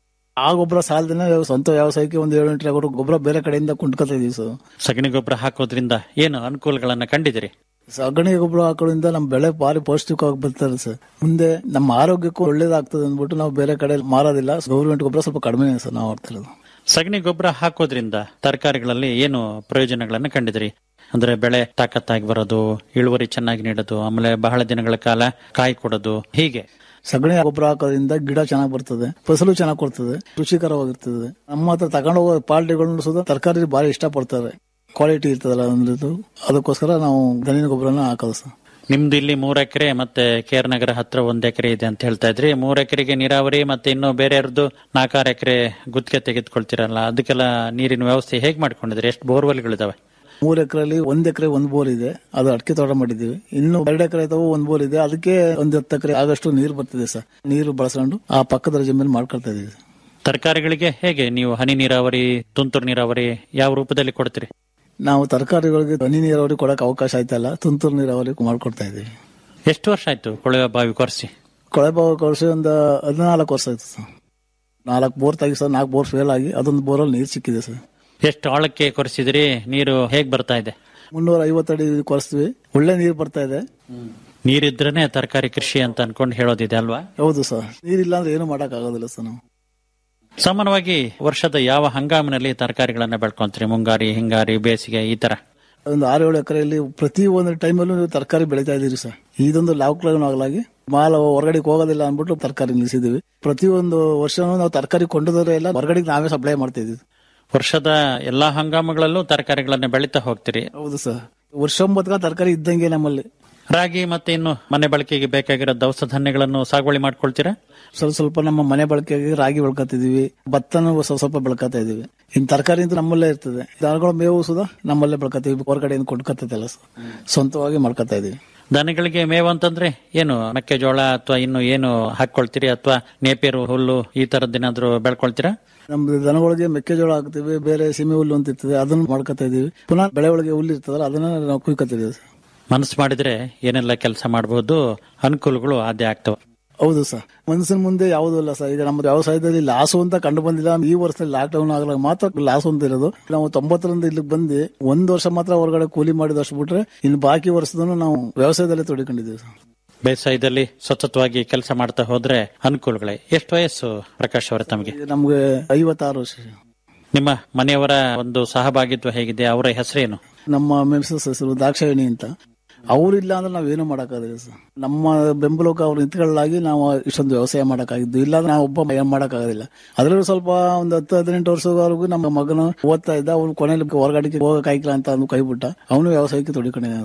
ಆ ಗೊಬ್ಬರ ಸಾಲದಿಂದ ಸ್ವಂತ ವ್ಯವಸಾಯಕ್ಕೆ ಒಂದು ಏಳು ಎಂಟು ಕೊಟ್ಟು ಗೊಬ್ಬರ ಬೇರೆ ಕಡೆಯಿಂದ ಕೊಂಡ್ಕೊತಾ ಇದೀವಿ ಸರ್ ಸಗಣಿ ಗೊಬ್ಬರ ಹಾಕೋದ್ರಿಂದ ಏನು ಅನುಕೂಲಗಳನ್ನ ಕಂಡಿದಿರಿ ಸಗಣಿ ಗೊಬ್ಬರ ಹಾಕೋದ್ರಿಂದ ನಮ್ಮ ಬೆಳೆ ಭಾರಿ ಪೌಷ್ಟಿಕವಾಗಿ ಬರ್ತಾರೆ ಸರ್ ಮುಂದೆ ನಮ್ಮ ಆರೋಗ್ಯಕ್ಕೂ ಒಳ್ಳೇದಾಗ್ತದೆ ಅಂದ್ಬಿಟ್ಟು ನಾವು ಬೇರೆ ಕಡೆ ಮಾರೋದಿಲ್ಲ ಗೌರ್ಮೆಂಟ್ ಗೊಬ್ಬರ ಸ್ವಲ್ಪ ಕಡಿಮೆ ಸರ್ ನಾವು ಮಾಡ್ತಾ ಇರೋದು ಸಗಣಿ ಗೊಬ್ಬರ ಹಾಕೋದ್ರಿಂದ ತರಕಾರಿಗಳಲ್ಲಿ ಏನು ಪ್ರಯೋಜನಗಳನ್ನ ಕಂಡಿದ್ರಿ ಅಂದ್ರೆ ಬೆಳೆ ತಾಕತ್ತಾಗಿ ಬರೋದು ಇಳುವರಿ ಚೆನ್ನಾಗಿ ನೀಡೋದು ಆಮೇಲೆ ಬಹಳ ದಿನಗಳ ಕಾಲ ಕಾಯಿ ಕೊಡೋದು ಹೀಗೆ ಸಗಣಿ ಗೊಬ್ಬರ ಹಾಕೋದ್ರಿಂದ ಗಿಡ ಚೆನ್ನಾಗಿ ಬರ್ತದೆ ಫಸಲು ಚೆನ್ನಾಗಿ ಕೊಡ್ತದೆ ರುಚಿಕರವಾಗಿರ್ತದೆ ನಮ್ಮ ಹತ್ರ ತಗೊಂಡೋಗೋ ಪಾರ್ಟಿಗಳನ್ನು ಸುದ ತರಕಾರಿ ಭಾರಿ ಇಷ್ಟಪಡ್ತಾರೆ ಕ್ವಾಲಿಟಿ ಇರ್ತದಲ್ಲ ಅಂದ್ರದ್ದು ಅದಕ್ಕೋಸ್ಕರ ನಾವು ದನಿನ ಗೊಬ್ಬರನ ಹಾಕೋದು ಸರ್ ನಿಮ್ದು ಇಲ್ಲಿ ಮೂರ್ ಎಕರೆ ಮತ್ತೆ ಕೇರ್ ನಗರ ಹತ್ರ ಒಂದ್ ಎಕರೆ ಇದೆ ಅಂತ ಹೇಳ್ತಾ ಇದ್ರಿ ಮೂರ್ ಎಕರೆಗೆ ನೀರಾವರಿ ಮತ್ತೆ ಇನ್ನು ಬೇರೆಯವ್ರದ್ದು ನಾಲ್ಕಾರು ಎಕರೆ ಗುತ್ತಿಗೆ ತೆಗೆದುಕೊಳ್ತಿರಲ್ಲ ಅದಕ್ಕೆಲ್ಲ ನೀರಿನ ವ್ಯವಸ್ಥೆ ಹೇಗ್ ಮಾಡ್ಕೊಂಡಿದ್ರಿ ಎಷ್ಟು ಬೋರ್ವೆಲ್ಗಳಿದಾವೆ ಮೂರ್ ಎಕರೆಲಿ ಒಂದ್ ಎಕರೆ ಒಂದ್ ಬೋರ್ ಇದೆ ಅದು ಅಡಿಕೆ ತೋಟ ಮಾಡಿದೀವಿ ಇನ್ನು ಎರಡು ಎಕರೆ ಇದಾವೆ ಒಂದ್ ಬೋರ್ ಇದೆ ಅದಕ್ಕೆ ಒಂದ್ ಹತ್ತು ಎಕರೆ ಆಗಷ್ಟು ನೀರು ಬರ್ತಿದೆ ಸರ್ ನೀರು ಬಳಸ್ಕೊಂಡು ಆ ಪಕ್ಕದ ಜಮೀನು ಮಾಡ್ಕೊಳ್ತಾ ಇದೀವಿ ತರಕಾರಿಗಳಿಗೆ ಹೇಗೆ ನೀವು ಹನಿ ನೀರಾವರಿ ತುಂತುರು ನೀರಾವರಿ ಯಾವ ರೂಪದಲ್ಲಿ ಕೊಡ್ತೀರಿ ನಾವು ತರಕಾರಿಗಳಿಗೆ ಹನಿ ನೀರಾವರಿ ಕೊಡಕ್ ಅವಕಾಶ ಆಯ್ತಲ್ಲ ತುಂತುರು ನೀರಾವರಿ ಮಾಡ್ಕೊಡ್ತಾ ಇದೀವಿ ಎಷ್ಟು ವರ್ಷ ಆಯ್ತು ಕೊಳವೆ ಬಾವಿ ಕೊರೆಸಿ ಕೊಳೆಬಾವ ವರ್ಷ ಒಂದು ಹದಿನಾಲ್ಕು ವರ್ಷ ಆಯ್ತು ಸರ್ ನಾಲ್ಕು ಬೋರ್ ತೆಗಿ ಸರ್ ನಾಲ್ಕು ಬೋರ್ ಫೇಲ್ ಆಗಿ ಅದೊಂದು ಬೋರಲ್ಲಿ ನೀರು ಸಿಕ್ಕಿದೆ ಸರ್ ಎಷ್ಟು ಆಳಕ್ಕೆ ಕೊರೆಸಿದ್ರಿ ನೀರು ಹೇಗ್ ಬರ್ತಾ ಇದೆ ಮುನ್ನೂರ ಐವತ್ತಡಿ ಕೊರೆಸ್ತೀವಿ ಒಳ್ಳೆ ನೀರು ಬರ್ತಾ ಇದೆ ನೀರಿದ್ರೇನೆ ತರಕಾರಿ ಕೃಷಿ ಅಂತ ಅನ್ಕೊಂಡು ಹೇಳೋದಿದೆ ಅಲ್ವಾ ಹೌದು ಸರ್ ನೀರಿಲ್ಲ ಅಂದ್ರೆ ಏನು ಮಾಡಕ್ ಆಗೋದಿಲ್ಲ ಸರ್ ನಾವು ಸಾಮಾನ್ಯವಾಗಿ ವರ್ಷದ ಯಾವ ಹಂಗಾಮಿನಲ್ಲಿ ತರಕಾರಿಗಳನ್ನ ಬೆಳ್ಕೊಂತೀರಿ ಮುಂಗಾರಿ ಹಿಂಗಾರಿ ಬೇಸಿಗೆ ಈ ತರ ಒಂದು ಆರು ಏಳು ಎಕರೆಯಲ್ಲಿ ಪ್ರತಿ ಒಂದು ಟೈಮಲ್ಲೂ ನೀವು ತರಕಾರಿ ಬೆಳೀತಾ ಇದೀರಿ ಸರ್ ಇದೊಂದು ಲಾಕ್ಡೌನ್ ಆಗಲಾಗಿ ಮಾಲ್ ಹೊರಗಡೆ ಹೋಗೋದಿಲ್ಲ ಅಂದ್ಬಿಟ್ಟು ತರಕಾರಿ ನಿಲ್ಲಿಸಿದೀವಿ ಪ್ರತಿಯೊಂದು ವರ್ಷನೂ ನಾವು ತರಕಾರಿ ಕೊಂಡೋದ್ರೆ ಎಲ್ಲ ಹೊರಗಡೆಗೆ ನಾವೇ ಸಪ್ಲೈ ಮಾಡ್ತಾ ಇದೀವಿ ವರ್ಷದ ಎಲ್ಲಾ ಹಂಗಾಮಗಳಲ್ಲೂ ತರಕಾರಿಗಳನ್ನ ಬೆಳೀತಾ ಹೋಗ್ತೀರಿ ಹೌದು ಸರ್ ವರ್ಷೊಂಬತ್ಕ ತರಕಾರಿ ಇದ್ದಂಗೆ ನಮ್ಮಲ್ಲಿ ರಾಗಿ ಮತ್ತೆ ಇನ್ನು ಮನೆ ಬಳಕೆಗೆ ಬೇಕಾಗಿರೋ ದವಸ ಧಾನ್ಯಗಳನ್ನು ಸಾಗುವಳಿ ಮಾಡ್ಕೊಳ್ತೀರಾ ಸ್ವಲ್ಪ ಸ್ವಲ್ಪ ನಮ್ಮ ಮನೆ ಬಳಕೆಗೆ ರಾಗಿ ಬೆಳ್ಕೊತಿದೀವಿ ಭತ್ತನೂ ಸ್ವಲ್ಪ ಸ್ವಲ್ಪ ಬೆಳ್ಕೊತಾ ಇದೀವಿ ಇನ್ ತರಕಾರಿ ಅಂತ ನಮ್ಮಲ್ಲೇ ಇರ್ತದೆ ದನಗಳ ಮೇವು ಸುದ ನಮ್ಮಲ್ಲೇ ಬೆಳ್ಕೊತೀವಿ ಹೊರಗಡೆಯಿಂದ ಕೊಂಡ್ಕೊತೈತಲ್ಲ ಸರ್ ಸ್ವಂತವಾಗಿ ಮಾಡ್ಕೊತಾ ಇದೀವಿ ದನಗಳಿಗೆ ಮೇವು ಅಂತಂದ್ರೆ ಏನು ಮೆಕ್ಕೆಜೋಳ ಅಥವಾ ಇನ್ನು ಏನು ಹಾಕೊಳ್ತೀರಿ ಅಥವಾ ನೇಪೇರು ಹುಲ್ಲು ಈ ತರದ್ದೇನಾದ್ರೂ ಬೆಳ್ಕೊಳ್ತೀರಾ ನಮ್ದು ದನಗಳಿಗೆ ಮೆಕ್ಕೆಜೋಳ ಹಾಕ್ತಿವಿ ಬೇರೆ ಸೀಮೆ ಹುಲ್ಲು ಅಂತ ಇರ್ತದೆ ಅದನ್ನು ಮಾಡ್ಕೊತಾ ಇದೀವಿ ಪುನಃ ಬೆಳೆ ಒಳಗೆ ಹುಲ್ಲು ಇರ್ತದಲ್ಲ ಅದನ್ನ ನಾವು ಕುಯ್ಕೊತಿದೀವಿ ಸರ್ ಮನಸ್ಸು ಮಾಡಿದ್ರೆ ಏನೆಲ್ಲ ಕೆಲಸ ಮಾಡಬಹುದು ಅನುಕೂಲಗಳು ಆದ್ಯ ಆಗ್ತವೆ ಹೌದು ಸರ್ ಮನಸ್ಸಿನ ಮುಂದೆ ಯಾವುದೂ ಇಲ್ಲ ಸರ್ ಈಗ ನಮ್ಮ ವ್ಯವಸಾಯದಲ್ಲಿ ಲಾಸು ಅಂತ ಕಂಡು ಬಂದಿಲ್ಲ ಈ ವರ್ಷದಲ್ಲಿ ಲಾಕ್ ಡೌನ್ ಆಗಲಾಗ ಮಾತ್ರ ಲಾಸ್ ಅಂತ ಇರೋದು ನಾವು ತೊಂಬತ್ತರಿಂದ ಇಲ್ಲಿಗೆ ಬಂದು ಒಂದ್ ವರ್ಷ ಮಾತ್ರ ಹೊರಗಡೆ ಕೂಲಿ ಮಾಡಿದ ವರ್ಷ ಬಿಟ್ರೆ ಇನ್ನು ಬಾಕಿ ವರ್ಷದನ್ನು ನಾವು ವ್ಯವಸಾಯದಲ್ಲೇ ತೊಡಿಕೊಂಡಿದ್ದೀವಿ ಸರ್ ಬೇಸಾಯದಲ್ಲಿ ಸತತವಾಗಿ ಕೆಲಸ ಮಾಡ್ತಾ ಹೋದ್ರೆ ಅನುಕೂಲಗಳೇ ಎಷ್ಟು ವಯಸ್ಸು ಪ್ರಕಾಶ್ ಅವರೇ ತಮಗೆ ಈಗ ನಮ್ಗೆ ಐವತ್ತಾರು ವರ್ಷ ನಿಮ್ಮ ಮನೆಯವರ ಒಂದು ಸಹಭಾಗಿತ್ವ ಹೇಗಿದೆ ಅವರ ಹೆಸರೇನು ನಮ್ಮ ಮೆಮ್ಸಸ್ ಹೆಸರು ದಾಕ್ಷಾಯಿಣಿ ಅಂತ ಅವ್ರಿಲ್ಲ ಅಂದ್ರೆ ನಾವೇನು ಮಾಡೋಕ್ಕಾಗಲ್ಲ ಸರ್ ನಮ್ಮ ಬೆಂಬಲಕ್ಕೆ ಅವ್ರು ನಿಂತ್ಕೊಳ್ಳಾಗಿ ನಾವು ಇಷ್ಟೊಂದು ವ್ಯವಸಾಯ ಮಾಡೋಕ್ಕಾಗಿದ್ದು ಇಲ್ಲ ನಾವು ಒಬ್ಬ ಏನ್ ಮಾಡೋಕ್ಕಾಗೋದಿಲ್ಲ ಅದ್ರಲ್ಲೂ ಸ್ವಲ್ಪ ಒಂದು ಹತ್ತು ಹದಿನೆಂಟು ವರ್ಷದವರೆಗೂ ನಮ್ಮ ಮಗನು ಓದ್ತಾ ಇದ್ದ ಅವ್ನು ಕೊನೆಯಲ್ಲಿ ಹೊರಗಡೆಗೆ ಹೋಗಕ್ಕಾಗಿಲ್ಲ ಅಂತ ಅಂದು ಕೈ ಬಿಟ್ಟ ಅವನು ವ್ಯವಸಾಯಕ್ಕೆ ತೊಡಿಕೊಂಡಿದ್ದಾನೆ ಸರ್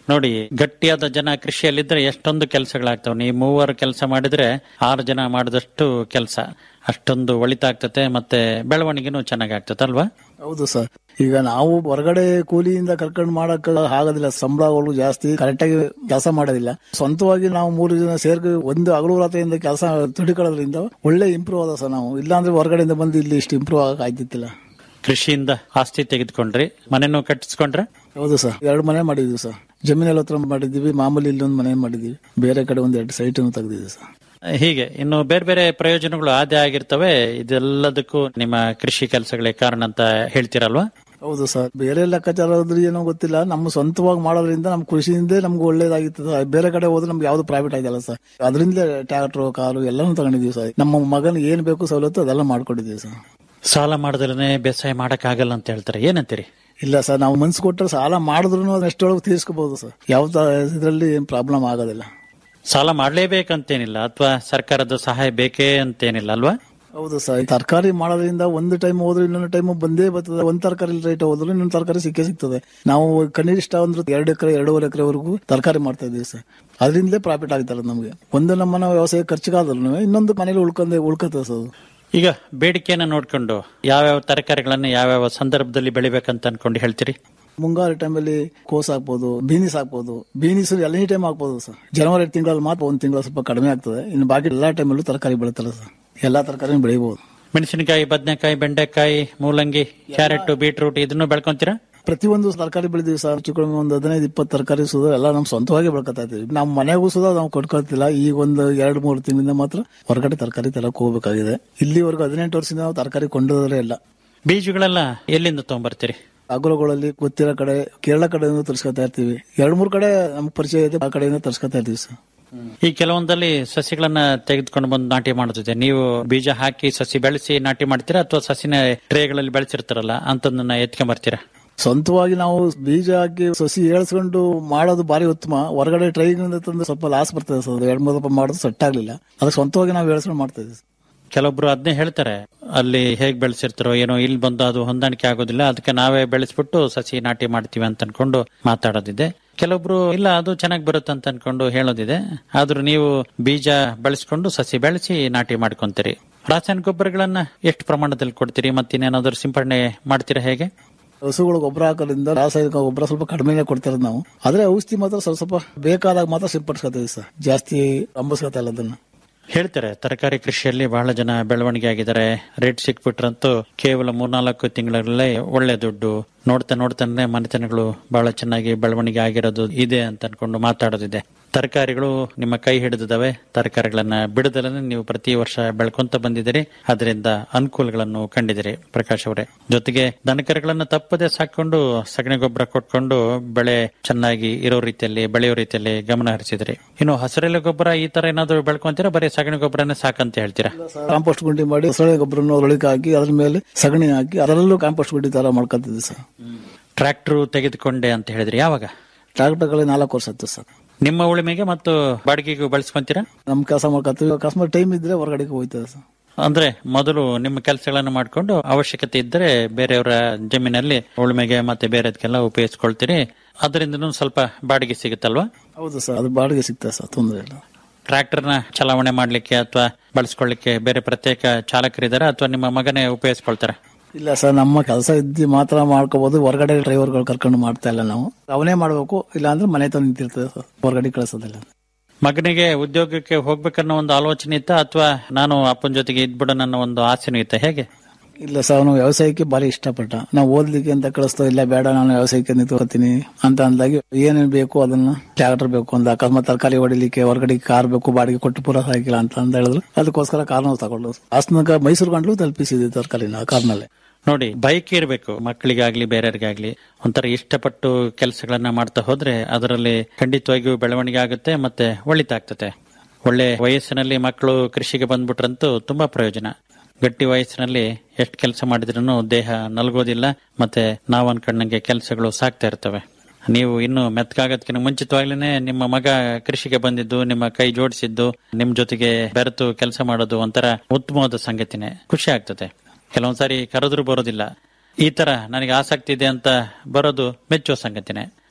ನೋಡಿ ಗಟ್ಟಿಯಾದ ಜನ ಕೃಷಿಯಲ್ಲಿದ್ರೆ ಎಷ್ಟೊಂದು ಕೆಲಸಗಳಾಗ್ತವೆ ನೀವು ಮೂವರು ಕೆಲಸ ಮಾಡಿದ್ರೆ ಆರು ಜನ ಮಾಡಿದಷ್ಟು ಕೆಲಸ ಅಷ್ಟೊಂದು ಒಳಿತಾಗ್ತತೆ ಮತ್ತೆ ಬೆಳವಣಿಗೆನೂ ಚೆನ್ನಾಗಾಗ್ತದೆ ಅಲ್ವಾ ಹೌದು ಸರ್ ಈಗ ನಾವು ಹೊರಗಡೆ ಕೂಲಿಯಿಂದ ಕರ್ಕೊಂಡು ಮಾಡಕ್ ಆಗೋದಿಲ್ಲ ಸಂಬಳಗಳು ಜಾಸ್ತಿ ಕರೆಕ್ಟ್ ಆಗಿ ಕೆಲಸ ಮಾಡೋದಿಲ್ಲ ಸ್ವಂತವಾಗಿ ನಾವು ಮೂರು ಜನ ಸೇರ್ಕ ಒಂದು ಹಗಲು ರಾತ್ರಿಯಿಂದ ಕೆಲಸ ತುಡಿಕೊಳ್ಳೋದ್ರಿಂದ ಒಳ್ಳೆ ಇಂಪ್ರೂವ್ ಆದ ಸರ್ ನಾವು ಇಲ್ಲಾಂದ್ರೆ ಹೊರಗಡೆಯಿಂದ ಬಂದು ಇಲ್ಲಿ ಇಷ್ಟು ಇಂಪ್ರೂವ್ ಆಗಕ್ ಆಯ್ತಿತ್ತಿಲ್ಲ ಕೃಷಿಯಿಂದ ಆಸ್ತಿ ತೆಗೆದುಕೊಂಡ್ರಿ ಮನೆನೂ ಕಟ್ಟಿಸ್ಕೊಂಡ್ರೆ ಹೌದು ಸರ್ ಎರಡು ಮನೆ ಮಾಡಿದ್ವಿ ಸರ್ ಜಮೀನೆಲ್ಲ ಹತ್ರ ಮಾಡಿದ್ವಿ ಮಾಮೂಲಿ ಇಲ್ಲೊಂದು ಮನೆ ಮಾಡಿದ್ವಿ ಬೇರೆ ಕಡೆ ಒಂದ್ ಎರಡು ಸೈಟ್ ತೆಗ್ದಿದ್ವಿ ಸರ್ ಹೀಗೆ ಇನ್ನು ಬೇರೆ ಬೇರೆ ಪ್ರಯೋಜನಗಳು ಆದೇ ಆಗಿರ್ತವೆ ಇದೆಲ್ಲದಕ್ಕೂ ನಿಮ್ಮ ಕೃಷಿ ಕೆಲಸಗಳೇ ಕಾರಣ ಅಂತ ಹೇಳ್ತೀರಲ್ವಾ ಹೌದು ಸರ್ ಬೇರೆ ಲೆಕ್ಕಾಚಾರ ಹೋದ್ರೆ ಏನೋ ಗೊತ್ತಿಲ್ಲ ನಮ್ಮ ಸ್ವಂತವಾಗಿ ಮಾಡೋದ್ರಿಂದ ನಮ್ಮ ಕೃಷಿಯಿಂದೇ ನಮ್ಗೆ ಒಳ್ಳೇದಾಗಿತ್ತು ಬೇರೆ ಕಡೆ ಹೋದ್ರೆ ನಮ್ಗೆ ಯಾವ್ದು ಪ್ರೈವೇಟ್ ಆಗಿಲ್ಲ ಸರ್ ಅದರಿಂದಲೇ ಟ್ರ್ಯಾಕ್ಟರ್ ಕಾರು ಎಲ್ಲಾನು ತಗೊಂಡಿದೀವಿ ಸರ್ ನಮ್ಮ ಮಗನ ಏನ್ ಬೇಕು ಸವಲತ್ತು ಅದೆಲ್ಲ ಮಾಡ್ಕೊಂಡಿದೀವಿ ಸರ್ ಸಾಲ ಮಾಡದಲ್ಲೇ ಬೇಸಾಯ ಮಾಡಕ್ಕಾಗಲ್ಲ ಅಂತ ಹೇಳ್ತಾರೆ ಏನಂತೀರಿ ಇಲ್ಲ ಸರ್ ನಾವು ಮನ್ಸು ಕೊಟ್ಟರೆ ಸಾಲ ಮಾಡಿದ್ರು ಎಷ್ಟೊಳಗೆ ತೀರ್ಸ್ಕೋಬಹುದು ಸರ್ ಯಾವ ಇದರಲ್ಲಿ ಏನ್ ಪ್ರಾಬ್ಲಮ್ ಆಗೋದಿಲ್ಲ ಸಾಲ ಮಾಡ್ಲೇಬೇಕಂತೇನಿಲ್ಲ ಅಥವಾ ಸರ್ಕಾರದ ಸಹಾಯ ಬೇಕೇ ಅಂತೇನಿಲ್ಲ ಅಲ್ವಾ ಹೌದು ಸರ್ ತರಕಾರಿ ಮಾಡೋದ್ರಿಂದ ಒಂದು ಟೈಮ್ ಹೋದ್ರೆ ಇನ್ನೊಂದು ಟೈಮ್ ಬಂದೇ ಬರ್ತದೆ ಒಂದ್ ತರಕಾರಿ ರೇಟ್ ಹೋದ್ರೆ ಇನ್ನೊಂದು ತರಕಾರಿ ಸಿಕ್ಕೇ ಸಿಗ್ತದೆ ನಾವು ಕನಿಷ್ಠ ಅಂದ್ರೆ ಎರಡು ಎಕರೆ ಎರಡೂವರೆ ಎಕರೆವರೆಗೂ ತರಕಾರಿ ಮಾಡ್ತಾ ಇದೀವಿ ಸರ್ ಅದರಿಂದಲೇ ಪ್ರಾಫಿಟ್ ಆಗ್ತಾರೆ ನಮಗೆ ಒಂದು ನಮ್ಮನ ವ್ಯವಸಾಯ ಖರ್ಚಿಗಾದ್ರೂ ಇನ್ನೊಂದು ಮನೇಲಿ ಉಳ್ಕೊಂಡೆ ಉಳ್ಕೊತದೆ ಸರ್ ಅದು. ಈಗ ಬೇಡಿಕೆಯನ್ನ ನೋಡ್ಕೊಂಡು ಯಾವ್ಯಾವ ತರಕಾರಿಗಳನ್ನ ಯಾವ್ಯಾವ ಸಂದರ್ಭದಲ್ಲಿ ಬೆಳಿಬೇಕಂತ ಅನ್ಕೊಂಡು ಹೇಳ್ತೀರಿ ಮುಂಗಾರು ಟೈಮಲ್ಲಿ ಕೋಸ್ ಹಾಕ್ಬೋದು ಬೀನಿಸ್ ಹಾಕ್ಬೋದು ಬೀನಿಸ್ ಎನಿ ಟೈಮ್ ಹಾಕ್ಬೋದು ಸರ್ ಜನವರಿ ತಿಂಗಳಲ್ಲಿ ಮಾತ್ರ ಒಂದು ತಿಂಗಳು ಸ್ವಲ್ಪ ಕಡಿಮೆ ಆಗ್ತದೆ ಇನ್ನು ಬಾಕಿ ಎಲ್ಲಾ ಟೈಮಲ್ಲೂ ತರಕಾರಿ ಬೆಳಿತಾರೆ ಸರ್ ಎಲ್ಲಾ ತರಕಾರಿ ಬೆಳಿಬಹುದು ಮೆಣಸಿನಕಾಯಿ ಬದನೆಕಾಯಿ ಬೆಂಡೆಕಾಯಿ ಮೂಲಂಗಿ ಕ್ಯಾರೆಟ್ ಬೀಟ್ರೂಟ್ ಇದನ್ನು ಬೆಳ್ಕೊಂತೀರಾ ಪ್ರತಿಯೊಂದು ತರಕಾರಿ ಬೆಳೆದಿವಿ ಸರ್ ಹೆಚ್ಚು ಕಡಿಮೆ ಒಂದು ಹದಿನೈದು ಇಪ್ಪತ್ತು ತರಕಾರಿ ಸುದ ಎಲ್ಲ ನಾವು ಸ್ವಂತವಾಗಿ ಬೆಳ್ಕೊತಾ ಇದ್ದೀವಿ ನಮ್ಮ ಮನೆಗೂ ಸುದ ನಾವು ಕೊಟ್ಕೊಳ್ತಿಲ್ಲ ಈಗ ಒಂದು ಎರಡು ಮೂರು ತಿಂಗಳಿಂದ ಮಾತ್ರ ಹೊರಗಡೆ ತರಕಾರಿ ತರಕ್ ಹೋಗ್ಬೇಕಾಗಿದೆ ಇಲ್ಲಿವರೆಗೂ ಹದಿನೆಂಟು ವರ್ಷದಿಂದ ನಾವು ತರಕಾರಿ ಕೊಂಡೋದ್ರೆ ಇಲ್ಲ ಬೀಜಗಳೆಲ್ಲ ಎಲ್ಲಿಂದ ತಗೊಂಡ್ಬರ್ತೀರಿ ಅಗ್ರಗಳಲ್ಲಿ ಗೊತ್ತಿರೋ ಕಡೆ ಕೇರಳ ಕಡೆಯಿಂದ ತರಿಸ್ಕೊತಾ ಇರ್ತೀವಿ ಎರಡು ಮೂರು ಕಡೆ ನಮ್ಗೆ ಪರಿಚಯ ಇದೆ ಆ ಕಡೆಯಿಂದ ತರಿಸ್ಕೊತಾ ಇರ್ತೀವಿ ಸರ್ ಈ ಕೆಲವೊಂದಲ್ಲಿ ಸಸಿಗಳನ್ನ ತೆಗೆದುಕೊಂಡು ಬಂದು ನಾಟಿ ಮಾಡುತ್ತಿದೆ ನೀವು ಬೀಜ ಹಾಕಿ ಸಸಿ ಬೆಳೆಸಿ ನಾಟಿ ಮಾಡ್ತೀರಾ ಅಥವಾ ಸಸಿನ ಟ್ರೇಗಳಲ್ಲಿ ಬೆಳೆಸಿರ್ತಾರಲ್ಲ ಅಂತದನ್ನ ಎತ್ಕೊಂಡ್ ಸ್ವಂತವಾಗಿ ನಾವು ಬೀಜ ಹಾಕಿ ಸಸಿ ಏಳ್ಸ್ಕೊಂಡು ಮಾಡೋದು ಬಾರಿ ಉತ್ತಮ ಹೊರಗಡೆ ಟ್ರೈನಿಂದ ತಂದು ಸ್ವಲ್ಪ ಲಾಸ್ ಬರ್ತದೆ ಸರ್ ಎರಡ್ ಮೂರು ರೂಪಾಯಿ ಮಾಡೋದು ಸೆಟ್ ಆಗ್ಲಿಲ್ಲ ಅದಕ್ಕೆ ಸ್ವಂತವಾಗಿ ನಾವು ಏಳ್ಸ್ಕೊಂಡು ಮಾಡ್ತಾ ಇದ್ದೀವಿ ಕೆಲವೊಬ್ರು ಅದನ್ನೇ ಹೇಳ್ತಾರೆ ಅಲ್ಲಿ ಹೇಗ್ ಬೆಳೆಸಿರ್ತಾರೋ ಏನೋ ಇಲ್ಲಿ ಬಂದು ಅದು ಹೊಂದಾಣಿಕೆ ಆಗೋದಿಲ್ಲ ಅದಕ್ಕೆ ನಾವೇ ಬೆಳೆಸ್ಬಿಟ್ಟು ಸಸಿ ನಾಟಿ ಮಾಡ್ತೀವಿ ಅಂತ ಅನ್ಕೊಂಡು ಮಾತಾಡೋದಿದೆ ಕೆಲವೊಬ್ರು ಇಲ್ಲ ಅದು ಚೆನ್ನಾಗಿ ಬರುತ್ತೆ ಅಂತ ಅನ್ಕೊಂಡು ಹೇಳೋದಿದೆ ಆದ್ರೂ ನೀವು ಬೀಜ ಬೆಳೆಸ್ಕೊಂಡು ಸಸಿ ಬೆಳೆಸಿ ನಾಟಿ ಮಾಡ್ಕೊಂತೀರಿ ರಾಸಾಯನಿಕ ಗೊಬ್ಬರಗಳನ್ನ ಎಷ್ಟು ಪ್ರಮಾಣದಲ್ಲಿ ಕೊಡ್ತೀರಿ ಮತ್ತಿನ್ನೇನಾದ್ರೂ ಸಿಂಪಡಣೆ ಮಾಡ್ತೀರಾ ಹೇಗೆ ಹಸುಗಳು ಗೊಬ್ಬರ ಹಾಕೋದ್ರಿಂದ ರಾಸಾಯನಿಕ ಗೊಬ್ಬರ ಸ್ವಲ್ಪ ಕಡಿಮೆನೆ ಕೊಡ್ತಿರೋದು ನಾವು ಆದ್ರೆ ಔಷಧಿ ಮಾತ್ರ ಸ್ವಲ್ಪ ಸ್ವಲ್ಪ ಬೇಕಾದಾಗ ಮಾತ್ರ ಸಿಂಪಡಿಸ್ಕೊತೀವಿ ಸರ್ ಜಾಸ್ತಿ ಅಂಬಸ್ಕೊತಾ ಇಲ್ಲ ಅದನ್ನ ಹೇಳ್ತಾರೆ ತರಕಾರಿ ಕೃಷಿಯಲ್ಲಿ ಬಹಳ ಜನ ಬೆಳವಣಿಗೆ ಆಗಿದ್ದಾರೆ ರೇಟ್ ಸಿಕ್ಬಿಟ್ರಂತೂ ಕೇವಲ ಮೂರ್ನಾಲ್ಕು ತಿಂಗಳಲ್ಲೇ ಒಳ್ಳೆ ದುಡ್ಡು ನೋಡ್ತಾ ನೋಡ್ತಾನೆ ಮನೆತನಗಳು ಬಹಳ ಚೆನ್ನಾಗಿ ಬೆಳವಣಿಗೆ ಆಗಿರೋದು ಇದೆ ಅಂತ ಅನ್ಕೊಂಡು ಮಾತಾಡೋದಿದೆ ತರಕಾರಿಗಳು ನಿಮ್ಮ ಕೈ ಹಿಡಿದಿದ್ದಾವೆ ತರಕಾರಿಗಳನ್ನ ಬಿಡದಲ್ಲೇ ನೀವು ಪ್ರತಿ ವರ್ಷ ಬೆಳ್ಕೊಂತ ಬಂದಿದ್ದೀರಿ ಅದರಿಂದ ಅನುಕೂಲಗಳನ್ನು ಕಂಡಿದ್ದೀರಿ ಪ್ರಕಾಶ್ ಅವರೇ ಜೊತೆಗೆ ದನಕರುಗಳನ್ನ ತಪ್ಪದೆ ಸಾಕೊಂಡು ಸಗಣಿ ಗೊಬ್ಬರ ಕೊಟ್ಕೊಂಡು ಬೆಳೆ ಚೆನ್ನಾಗಿ ಇರೋ ರೀತಿಯಲ್ಲಿ ಬೆಳೆಯೋ ರೀತಿಯಲ್ಲಿ ಗಮನ ಹರಿಸಿದ್ರಿ ಇನ್ನು ಹಸಿರೆಲೆ ಗೊಬ್ಬರ ಈ ತರ ಏನಾದ್ರು ಬೆಳ್ಕೊಂತೀರಾ ಬರೀ ಸಗಣಿ ಗೊಬ್ಬರನೇ ಸಾಕಂತ ಹೇಳ್ತೀರಾ ಕಾಂಪೋಸ್ಟ್ ಗುಂಡಿ ಮಾಡಿ ಸೊಳ್ಳೆ ಗೊಬ್ಬರನ್ನು ಒಳಗೆ ಹಾಕಿ ಅದ್ರ ಮೇಲೆ ಸಗಣಿ ಹಾಕಿ ಅದರಲ್ಲೂ ಕಾಂಪೋಸ್ಟ್ ಗುಂಡಿ ತರ ಮಾಡ್ಕೊತಿದ್ವಿ ಸರ್ ಟ್ರ್ಯಾಕ್ಟರ್ ತೆಗೆದುಕೊಂಡೆ ಅಂತ ಹೇಳಿದ್ರಿ ಯಾವಾಗ ಟ್ರಾಕ್ಟರ್ಗಳೇ ನಾಲ್ಕು ವರ್ಷ ಆಯ್ತು ಸರ್ ನಿಮ್ಮ ಉಳಿಮೆಗೆ ಮತ್ತು ಬಾಡಿಗೆಗೂ ಬಳಸ್ಕೊಂತೀರಾ ನಮ್ ಕೆಲಸ ಮಾಡ್ಕೊತೀವಿ ಅಕಸ್ಮಾತ್ ಟೈಮ್ ಇದ್ರೆ ಹೊರಗಡೆಗೆ ಹೋಯ್ತದೆ ಸರ್ ಅಂದ್ರೆ ಮೊದಲು ನಿಮ್ಮ ಕೆಲಸಗಳನ್ನು ಮಾಡ್ಕೊಂಡು ಅವಶ್ಯಕತೆ ಇದ್ದರೆ ಬೇರೆಯವರ ಜಮೀನಲ್ಲಿ ಉಳುಮೆಗೆ ಮತ್ತೆ ಬೇರೆದಕ್ಕೆಲ್ಲ ಉಪಯೋಗಿಸ್ಕೊಳ್ತೀರಿ ಅದರಿಂದ ಸ್ವಲ್ಪ ಬಾಡಿಗೆ ಸಿಗುತ್ತಲ್ವಾ ಹೌದು ಸರ್ ಅದು ಬಾಡಿಗೆ ಸಿಗ್ತದೆ ಸರ್ ತೊಂದರೆ ಇಲ್ಲ ಟ್ರ್ಯಾಕ್ಟರ್ನ ಚಲಾವಣೆ ಮಾಡ್ಲಿಕ್ಕೆ ಅಥವಾ ಬಳಸ್ಕೊಳ್ಳಿಕ್ಕೆ ಬೇರೆ ಪ್ರತ್ಯೇಕ ಚಾಲಕರಿದ್ದಾರೆ ಅಥವಾ ನಿಮ್ಮ ಮಗನೇ ಉಪಯೋಗಿಸ್ಕೊಳ್ತಾರೆ ಇಲ್ಲ ಸರ್ ನಮ್ಮ ಕೆಲಸ ಇದ್ದು ಮಾತ್ರ ಮಾಡ್ಕೋಬಹುದು ಹೊರಗಡೆ ಡ್ರೈವರ್ಗಳು ಕರ್ಕೊಂಡು ಮಾಡ್ತಾ ಇಲ್ಲ ನಾವು ಅವನೇ ಮಾಡ್ಬೇಕು ಇಲ್ಲ ಅಂದ್ರೆ ಮನೆ ತಂದು ನಿಂತಿರ್ತದೆ ಸರ್ ಹೊರಗಡೆ ಕಳಿಸೋದಿಲ್ಲ ಮಗನಿಗೆ ಉದ್ಯೋಗಕ್ಕೆ ಹೋಗ್ಬೇಕನ್ನೋ ಒಂದು ಆಲೋಚನೆ ಇತ್ತ ಅಥವಾ ನಾನು ಅಪ್ಪನ ಜೊತೆಗೆ ಇದ್ಬಿಡೋ ನನ್ನ ಒಂದು ಆಸೆನೂ ಇತ್ತ ಹೇಗೆ ಇಲ್ಲ ಸರ್ ಅವನು ವ್ಯವಸಾಯಕ್ಕೆ ಬಾರಿ ಇಷ್ಟಪಟ್ಟ ನಾವು ಓದ್ಲಿಕ್ಕೆ ಅಂತ ಕಳಿಸ್ತಾ ಇಲ್ಲ ಬೇಡ ನಾನು ವ್ಯವಸಾಯಕ್ಕೆ ನಿಂತ್ಕೊತೀನಿ ಅಂತ ಅಂದಾಗಿ ಏನೇನ್ ಬೇಕು ಅದನ್ನ ಟ್ರ್ಯಾಕ್ಟರ್ ಬೇಕು ಅಂತ ಅಕಸ್ಮಾತ್ ತರಕಾರಿ ಹೊಡಿಲಿಕ್ಕೆ ಹೊರಗಡೆ ಕಾರ್ ಬೇಕು ಬಾಡಿಗೆ ಕೊಟ್ಟು ಪೂರ ಹಾಕಿಲ್ಲ ಅಂತ ಅಂತ ಹೇಳಿದ್ರು ಅದಕ್ಕೋಸ್ಕರ ಕಾರ್ನ ತಗೊಂಡು ಹಾಸನಕ ಮೈಸೂರು ಗಂಟ್ಲು ತಲುಪಿಸಿದ್ವಿ ತರಕಾರಿನ ಕಾರ್ನಲ್ಲಿ ನೋಡಿ ಬೈಕ್ ಇರಬೇಕು ಮಕ್ಕಳಿಗಾಗ್ಲಿ ಬೇರೆಯವ್ರಿಗಾಗ್ಲಿ ಒಂಥರ ಇಷ್ಟಪಟ್ಟು ಕೆಲಸಗಳನ್ನ ಮಾಡ್ತಾ ಹೋದ್ರೆ ಅದರಲ್ಲಿ ಖಂಡಿತವಾಗಿಯೂ ಬೆಳವಣಿಗೆ ಆಗುತ್ತೆ ಮತ್ತೆ ಒಳಿತಾಗ್ತದೆ ಒಳ್ಳೆ ವಯಸ್ಸಿನಲ್ಲಿ ಮಕ್ಕಳು ಕೃಷಿಗೆ ಬಂದ್ಬಿಟ್ರಂತೂ ತುಂಬಾ ಪ್ರಯೋಜನ ಗಟ್ಟಿ ವಯಸ್ಸಿನಲ್ಲಿ ಎಷ್ಟು ಕೆಲಸ ಮಾಡಿದ್ರೂ ದೇಹ ನಲ್ಗೋದಿಲ್ಲ ಮತ್ತೆ ನಾವು ಅನ್ಕೊಂಡಂಗೆ ಕೆಲಸಗಳು ಸಾಕ್ತಾ ಇರ್ತವೆ ನೀವು ಇನ್ನು ಮೆತ್ತಗಾಗೋದಕ್ಕಿಂತ ಮುಂಚಿತವಾಗ್ಲೇನೆ ನಿಮ್ಮ ಮಗ ಕೃಷಿಗೆ ಬಂದಿದ್ದು ನಿಮ್ಮ ಕೈ ಜೋಡಿಸಿದ್ದು ನಿಮ್ ಜೊತೆಗೆ ಬೆರೆತು ಕೆಲಸ ಮಾಡೋದು ಒಂಥರ ಉತ್ತಮವಾದ ಸಂಗತಿನೇ ಖುಷಿ ಆಗ್ತದೆ ಕೆಲವೊಂದ್ಸಾರಿ ಕರೆದ್ರು ಬರೋದಿಲ್ಲ ಈ ತರ ನನಗೆ ಆಸಕ್ತಿ ಇದೆ ಅಂತ ಬರೋದು ಮೆಚ್ಚುವ ಸಂಗತಿನೇ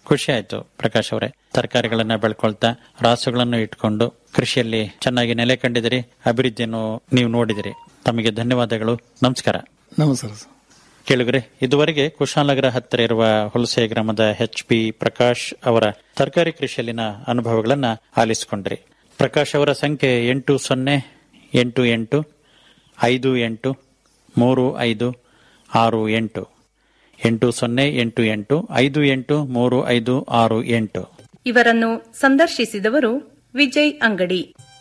ಖುಷಿ ಆಯ್ತು ಪ್ರಕಾಶ್ ಅವರೇ ತರಕಾರಿಗಳನ್ನ ಬೆಳ್ಕೊಳ್ತಾ ರಾಸುಗಳನ್ನು ಇಟ್ಕೊಂಡು ಕೃಷಿಯಲ್ಲಿ ಚೆನ್ನಾಗಿ ನೆಲೆ ಕಂಡಿದಿರಿ ಅಭಿವೃದ್ಧಿಯನ್ನು ನೀವು ನೋಡಿದಿರಿ ತಮಗೆ ಧನ್ಯವಾದಗಳು ನಮಸ್ಕಾರ ನಮಸ್ಕಾರ ಸರ್ ಕೇಳುಗರೆ ಇದುವರೆಗೆ ಕುಶಾಲನಗರ ಹತ್ತಿರ ಇರುವ ಹುಲಸೆ ಗ್ರಾಮದ ಎಚ್ ಪಿ ಪ್ರಕಾಶ್ ಅವರ ತರಕಾರಿ ಕೃಷಿಯಲ್ಲಿನ ಅನುಭವಗಳನ್ನ ಆಲಿಸಿಕೊಂಡ್ರಿ ಪ್ರಕಾಶ್ ಅವರ ಸಂಖ್ಯೆ ಎಂಟು ಸೊನ್ನೆ ಎಂಟು ಎಂಟು ಐದು ಎಂಟು ಮೂರು ಐದು ಆರು ಎಂಟು ಎಂಟು ಸೊನ್ನೆ ಎಂಟು ಎಂಟು ಐದು ಎಂಟು ಮೂರು ಐದು ಆರು ಎಂಟು ಇವರನ್ನು ಸಂದರ್ಶಿಸಿದವರು ವಿಜಯ್ ಅಂಗಡಿ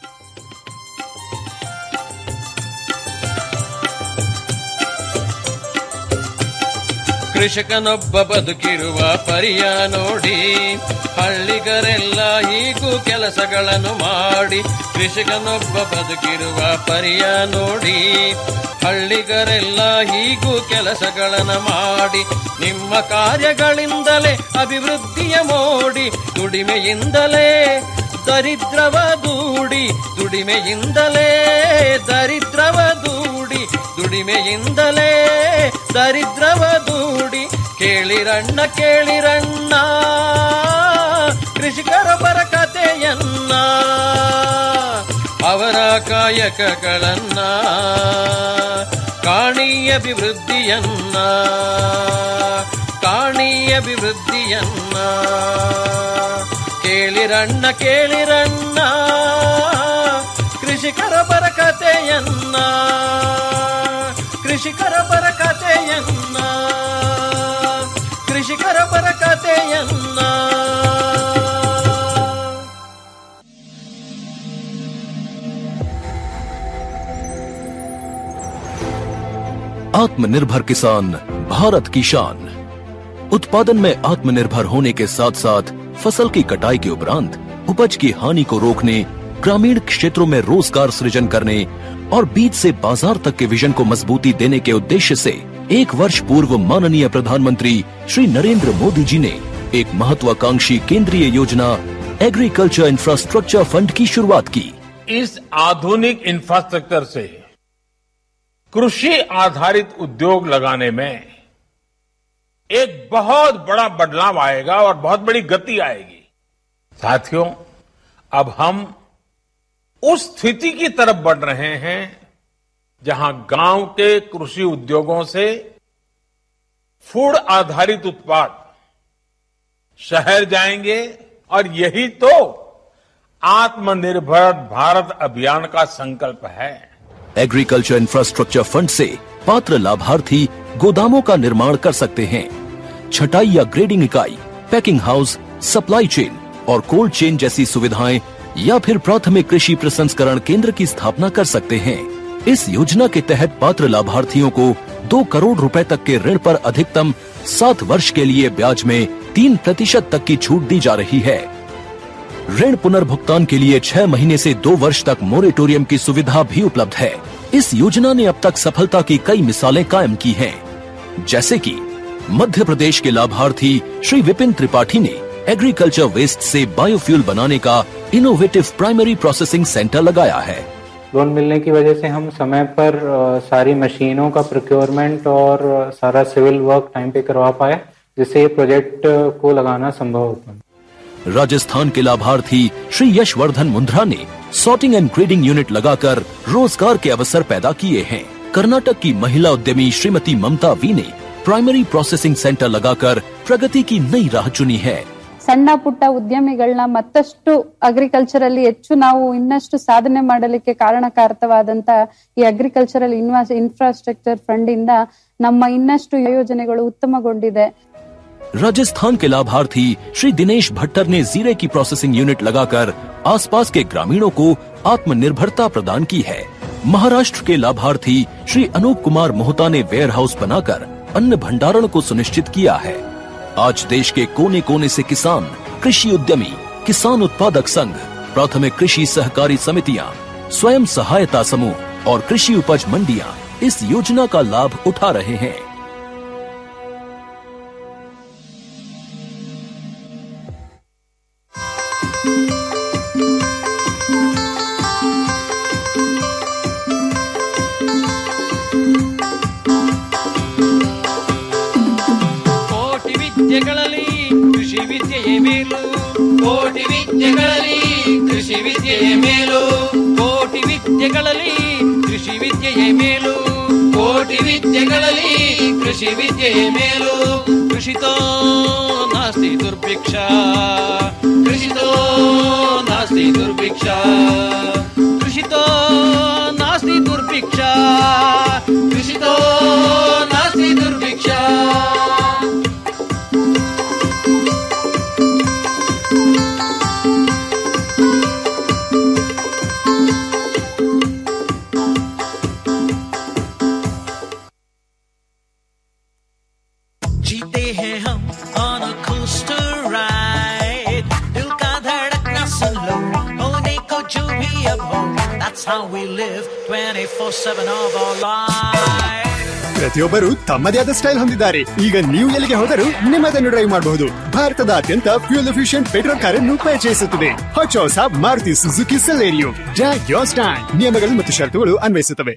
ಕೃಷಕನೊಬ್ಬ ಬದುಕಿರುವ ಪರಿಯ ನೋಡಿ ಹಳ್ಳಿಗರೆಲ್ಲ ಹೀಗೂ ಕೆಲಸಗಳನ್ನು ಮಾಡಿ ಕೃಷಕನೊಬ್ಬ ಬದುಕಿರುವ ಪರಿಯ ನೋಡಿ ಹಳ್ಳಿಗರೆಲ್ಲ ಹೀಗೂ ಕೆಲಸಗಳನ್ನು ಮಾಡಿ ನಿಮ್ಮ ಕಾರ್ಯಗಳಿಂದಲೇ ಅಭಿವೃದ್ಧಿಯ ಮೋಡಿ ದುಡಿಮೆಯಿಂದಲೇ ದರಿದ್ರವ ದೂಡಿ ದುಡಿಮೆಯಿಂದಲೇ ದರಿದ್ರವ ದೂಡಿ ದುಡಿಮೆಯಿಂದಲೇ ದರಿದ್ರವ ದೂಡಿ ಕೇಳಿರಣ್ಣ ಕೇಳಿರಣ್ಣ ಕೃಷಿಕರ ಬರಕತೆಯನ್ನ ಅವರ ಕಾಯಕಗಳನ್ನ ಕಾಣಿ ಅಭಿವೃದ್ಧಿಯನ್ನ ಕಾಣಿ ಅಭಿವೃದ್ಧಿಯನ್ನ ಕೇಳಿರಣ್ಣ ಕೇಳಿರಣ್ಣ ಕೃಷಿಕರ ಬರಕತೆಯನ್ನ ಕೃಷಿಕರ ಬರಕತೆಯನ್ನ ಕೃಷಿಕರ ಬರಕತೆಯನ್ನ आत्मनिर्भर किसान भारत की शान उत्पादन में आत्मनिर्भर होने के साथ साथ फसल की कटाई के उपरांत उपज की हानि को रोकने ग्रामीण क्षेत्रों में रोजगार सृजन करने और बीज से बाजार तक के विजन को मजबूती देने के उद्देश्य से एक वर्ष पूर्व माननीय प्रधानमंत्री श्री नरेंद्र मोदी जी ने एक महत्वाकांक्षी केंद्रीय योजना एग्रीकल्चर इंफ्रास्ट्रक्चर फंड की शुरुआत की इस आधुनिक इंफ्रास्ट्रक्चर से कृषि आधारित उद्योग लगाने में एक बहुत बड़ा बदलाव आएगा और बहुत बड़ी गति आएगी साथियों अब हम उस स्थिति की तरफ बढ़ रहे हैं जहां गांव के कृषि उद्योगों से फूड आधारित उत्पाद शहर जाएंगे और यही तो आत्मनिर्भर भारत अभियान का संकल्प है एग्रीकल्चर इंफ्रास्ट्रक्चर फंड से पात्र लाभार्थी गोदामों का निर्माण कर सकते हैं छटाई या ग्रेडिंग इकाई पैकिंग हाउस सप्लाई चेन और कोल्ड चेन जैसी सुविधाएं या फिर प्राथमिक कृषि प्रसंस्करण केंद्र की स्थापना कर सकते हैं इस योजना के तहत पात्र लाभार्थियों को दो करोड़ रुपए तक के ऋण पर अधिकतम सात वर्ष के लिए ब्याज में तीन प्रतिशत तक की छूट दी जा रही है ऋण पुनर्भुगतान के लिए छह महीने से दो वर्ष तक मोरेटोरियम की सुविधा भी उपलब्ध है इस योजना ने अब तक सफलता की कई मिसालें कायम की हैं, जैसे कि मध्य प्रदेश के लाभार्थी श्री विपिन त्रिपाठी ने एग्रीकल्चर वेस्ट से बायोफ्यूल बनाने का इनोवेटिव प्राइमरी प्रोसेसिंग सेंटर लगाया है लोन मिलने की वजह से हम समय पर अ, सारी मशीनों का प्रोक्योरमेंट और अ, सारा सिविल वर्क टाइम पे करवा पाए जिससे ये प्रोजेक्ट अ, को लगाना संभव हो पाया राजस्थान के लाभार्थी श्री यशवर्धन मुंद्रा ने सॉर्टिंग एंड ग्रेडिंग यूनिट लगाकर रोजगार के अवसर पैदा किए हैं कर्नाटक की महिला उद्यमी श्रीमती ममता वी ने प्राइमरी प्रोसेसिंग सेंटर लगाकर प्रगति की नई राह चुनी है ಸಣ್ಣ ಪುಟ್ಟ ಉದ್ಯಮಿಗಳನ್ನ ಮತ್ತಷ್ಟು ಅಗ್ರಿಕಲ್ಚರ್ ಅಲ್ಲಿ ಹೆಚ್ಚು ನಾವು ಇನ್ನಷ್ಟು ಸಾಧನೆ ಮಾಡಲಿಕ್ಕೆ ಕಾರಣಕಾರಕವಾದಂತ ಈ ಅಗ್ರಿಕಲ್ಚರಲ್ ಇನ್ವಾಸ್ ಇನ್ಫ್ರಾಸ್ಟ್ರಕ್ಚರ್ ಫಂಡ್ ಇಂದ ನಮ್ಮ ಇನ್ನಷ್ಟು ಯೋಜನೆಗಳು ಉತ್ತಮಗೊಂಡಿದೆ राजस्थान के लाभार्थी श्री दिनेश भट्टर ने जीरे की प्रोसेसिंग यूनिट लगाकर आसपास के ग्रामीणों को आत्मनिर्भरता प्रदान की है महाराष्ट्र के लाभार्थी श्री अनूप कुमार मोहता ने वेयर हाउस बनाकर अन्न भंडारण को सुनिश्चित किया है आज देश के कोने कोने से किसान कृषि उद्यमी किसान उत्पादक संघ प्राथमिक कृषि सहकारी समितियां स्वयं सहायता समूह और कृषि उपज मंडियां इस योजना का लाभ उठा रहे हैं ಕೋಟಿ ವಿದ್ಯೆಗಳಲ್ಲಿ ಕೃಷಿ ವಿದ್ಯೆ ವಿದ್ಯೆಯೇ ಮೇಲು ಕೋಟಿ ವಿದ್ಯೆಗಳಲ್ಲಿ ಕೃಷಿ ವಿದ್ಯೆಯೇ ಮೇಲು ಕೋಟಿ ವಿದ್ಯೆಗಳಲ್ಲಿ ಕೃಷಿ ವಿದ್ಯೆಯೇ ಮೇಲು ಕೋಟಿ ವಿದ್ಯೆಗಳಲ್ಲಿ ಕೃಷಿ ವಿದ್ಯೆಯೇ ಮೇಲು ಕೃಷಿತೋ ನಾಸ್ತಿ ದುರ್ಭಿಕ್ಷ ಕೃಷಿತೋ ನಾಸ್ತಿ ದುರ್ಭಿಕ್ಷ ಕೃಷಿತೋ ನಾಸ್ತಿ ದುರ್ಭಿಕ್ಷ ಕೃಷಿತೋ ನಾಸ್ತಿ ದುರ್ಭಿಕ್ಷ जीते हैं हम on a coaster ride दिल का धड़कना सुन लो होने को जो भी अब हो that's how we live 24/7 of our lives ಪ್ರತಿಯೊಬ್ಬರು ತಮ್ಮದೇ ಆದ ಸ್ಟೈಲ್ ಹೊಂದಿದ್ದಾರೆ ಈಗ ನೀವು ಎಲ್ಲಿಗೆ ಹೋದರೂ ನಿಮ್ಮದನ್ನು ಡ್ರೈವ್ ಮಾಡಬಹುದು ಭಾರತದ ಅತ್ಯಂತ ಫ್ಯೂಲ್ ಎಫಿಷಿಯಂಟ್ ಪೆಟ್ರೋಲ್ ಕಾರನ್ನು ಪರಿಚಯಿಸುತ್ತದೆ ಹೊಚ್ಚ ಹೊಸ Maruti Suzuki Celerio jack your style ನಿಯಮಗಳು ಮತ್ತು ಷರತ್ತುಗಳು ಅನ್ವಯಿಸುತ್ತವೆ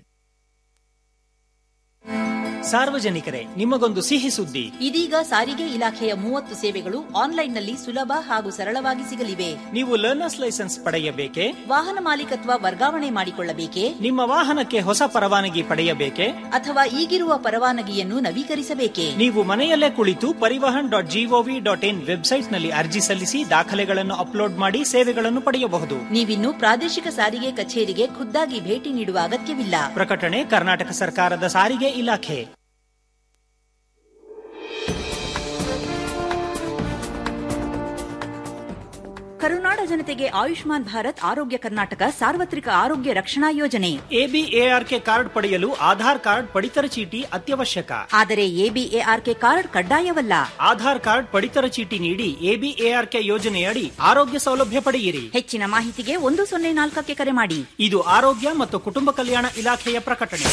ಸಾರ್ವಜನಿಕರೇ ನಿಮಗೊಂದು ಸಿಹಿ ಸುದ್ದಿ ಇದೀಗ ಸಾರಿಗೆ ಇಲಾಖೆಯ ಮೂವತ್ತು ಸೇವೆಗಳು ಆನ್ಲೈನ್ನಲ್ಲಿ ಸುಲಭ ಹಾಗೂ ಸರಳವಾಗಿ ಸಿಗಲಿವೆ ನೀವು ಲರ್ನರ್ಸ್ ಲೈಸೆನ್ಸ್ ಪಡೆಯಬೇಕೆ ವಾಹನ ಮಾಲೀಕತ್ವ ವರ್ಗಾವಣೆ ಮಾಡಿಕೊಳ್ಳಬೇಕೆ ನಿಮ್ಮ ವಾಹನಕ್ಕೆ ಹೊಸ ಪರವಾನಗಿ ಪಡೆಯಬೇಕೆ ಅಥವಾ ಈಗಿರುವ ಪರವಾನಗಿಯನ್ನು ನವೀಕರಿಸಬೇಕೆ ನೀವು ಮನೆಯಲ್ಲೇ ಕುಳಿತು Parivahan dot G O V dot in ವೆಬ್ಸೈಟ್ನಲ್ಲಿ ಅರ್ಜಿ ಸಲ್ಲಿಸಿ ದಾಖಲೆಗಳನ್ನು ಅಪ್ಲೋಡ್ ಮಾಡಿ ಸೇವೆಗಳನ್ನು ಪಡೆಯಬಹುದು ನೀವಿನ್ನು ಪ್ರಾದೇಶಿಕ ಸಾರಿಗೆ ಕಚೇರಿಗೆ ಖುದ್ದಾಗಿ ಭೇಟಿ ನೀಡುವ ಅಗತ್ಯವಿಲ್ಲ ಪ್ರಕಟಣೆ ಕರ್ನಾಟಕ ಸರ್ಕಾರದ ಸಾರಿಗೆ ಇಲಾಖೆ ಕರುನಾಡ ಜನತೆಗೆ ಆಯುಷ್ಮಾನ್ ಭಾರತ್ ಆರೋಗ್ಯ ಕರ್ನಾಟಕ ಸಾರ್ವತ್ರಿಕ ಆರೋಗ್ಯ ರಕ್ಷಣಾ ಯೋಜನೆ ಎಬಿಎಆರ್ಕೆ ಕಾರ್ಡ್ ಪಡೆಯಲು ಆಧಾರ್ ಕಾರ್ಡ್ ಪಡಿತರ ಚೀಟಿ ಅತ್ಯವಶ್ಯಕ ಆದರೆ ಎಬಿಎಆರ್ಕೆ ಕಾರ್ಡ್ ಕಡ್ಡಾಯವಲ್ಲ ಆಧಾರ್ ಕಾರ್ಡ್ ಪಡಿತರ ಚೀಟಿ ನೀಡಿ ಎಬಿಎಆರ್ಕೆ ಯೋಜನೆಯಡಿ ಆರೋಗ್ಯ ಸೌಲಭ್ಯ ಪಡೆಯಿರಿ ಹೆಚ್ಚಿನ ಮಾಹಿತಿಗೆ ಒಂದು ಸೊನ್ನೆ ನಾಲ್ಕಕ್ಕೆ ಕರೆ ಮಾಡಿ ಇದು ಆರೋಗ್ಯ ಮತ್ತು ಕುಟುಂಬ ಕಲ್ಯಾಣ ಇಲಾಖೆಯ ಪ್ರಕಟಣೆ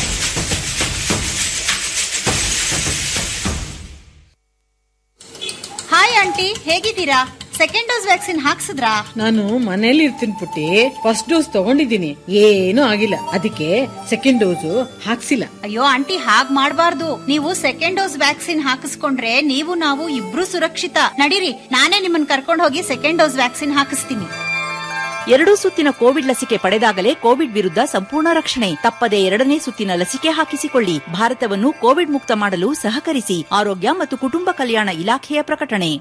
ಹಾಯ್ ಆಂಟಿ ಹೇಗಿದ್ದೀರಾ ಸೆಕೆಂಡ್ ಡೋಸ್ ವ್ಯಾಕ್ಸಿನ್ ಹಾಕ್ಸಿದ್ರಾ ನಾನು ಮನೇಲಿ ಇರ್ತೀನಿ ಪುಟ್ಟಿ ಫಸ್ಟ್ ಡೋಸ್ ತಗೊಂಡಿದ್ದೀನಿ ಏನೂ ಆಗಿಲ್ಲ ಅದಕ್ಕೆ ಸೆಕೆಂಡ್ ಡೋಸ್ ಹಾಕ್ಸಿಲ್ಲ ಅಯ್ಯೋ ಆಂಟಿ ಹಾಗ್ ಮಾಡ್ಬಾರ್ದು ನೀವು ಸೆಕೆಂಡ್ ಡೋಸ್ ವ್ಯಾಕ್ಸಿನ್ ಹಾಕಿಸ್ಕೊಂಡ್ರೆ ನೀವು ನಾವು ಇಬ್ರು ಸುರಕ್ಷಿತ ನಡೀರಿ ನಾನೇ ನಿಮ್ಮನ್ನ ಕರ್ಕೊಂಡು ಹೋಗಿ ಸೆಕೆಂಡ್ ಡೋಸ್ ವ್ಯಾಕ್ಸಿನ್ ಹಾಕಿಸ್ತೀನಿ ಎರಡೂ ಸುತ್ತಿನ ಕೋವಿಡ್ ಲಸಿಕೆ ಪಡೆದಾಗಲೇ ಕೋವಿಡ್ ವಿರುದ್ಧ ಸಂಪೂರ್ಣ ರಕ್ಷಣೆ ತಪ್ಪದೆ ಎರಡನೇ ಸುತ್ತಿನ ಲಸಿಕೆ ಹಾಕಿಸಿಕೊಳ್ಳಿ ಭಾರತವನ್ನು ಕೋವಿಡ್ ಮುಕ್ತ ಮಾಡಲು ಸಹಕರಿಸಿ ಆರೋಗ್ಯ ಮತ್ತು ಕುಟುಂಬ ಕಲ್ಯಾಣ ಇಲಾಖೆಯ ಪ್ರಕಟಣೆ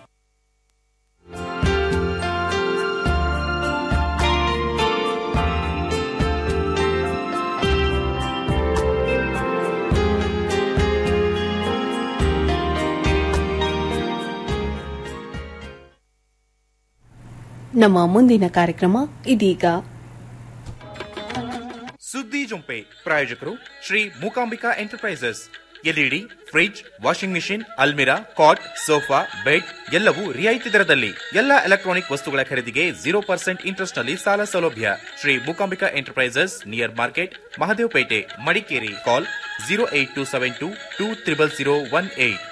ನಮ್ಮ ಮುಂದಿನ ಕಾರ್ಯಕ್ರಮ ಇದೀಗ ಸುದ್ದಿ ಜೊಂಪೆ ಪ್ರಾಯೋಜಕರು Shri Mookambika enterprises LED fridge washing machine ಅಲ್ಮಿರಾ ಕಾಟ್ ಸೋಫಾ ಬೆಡ್ ಎಲ್ಲವೂ ರಿಯಾಯಿತಿ ದರದಲ್ಲಿ ಎಲ್ಲ ಎಲೆಕ್ಟ್ರಾನಿಕ್ ವಸ್ತುಗಳ ಖರೀದಿಗೆ ಜೀರೋ ಪರ್ಸೆಂಟ್ ಇಂಟ್ರೆಸ್ಟ್ ನಲ್ಲಿ ಸಾಲ ಸೌಲಭ್ಯ Shri Mookambika enterprises near market Mahadevpete Madikeri call zero eight two seven two two triple zero one eight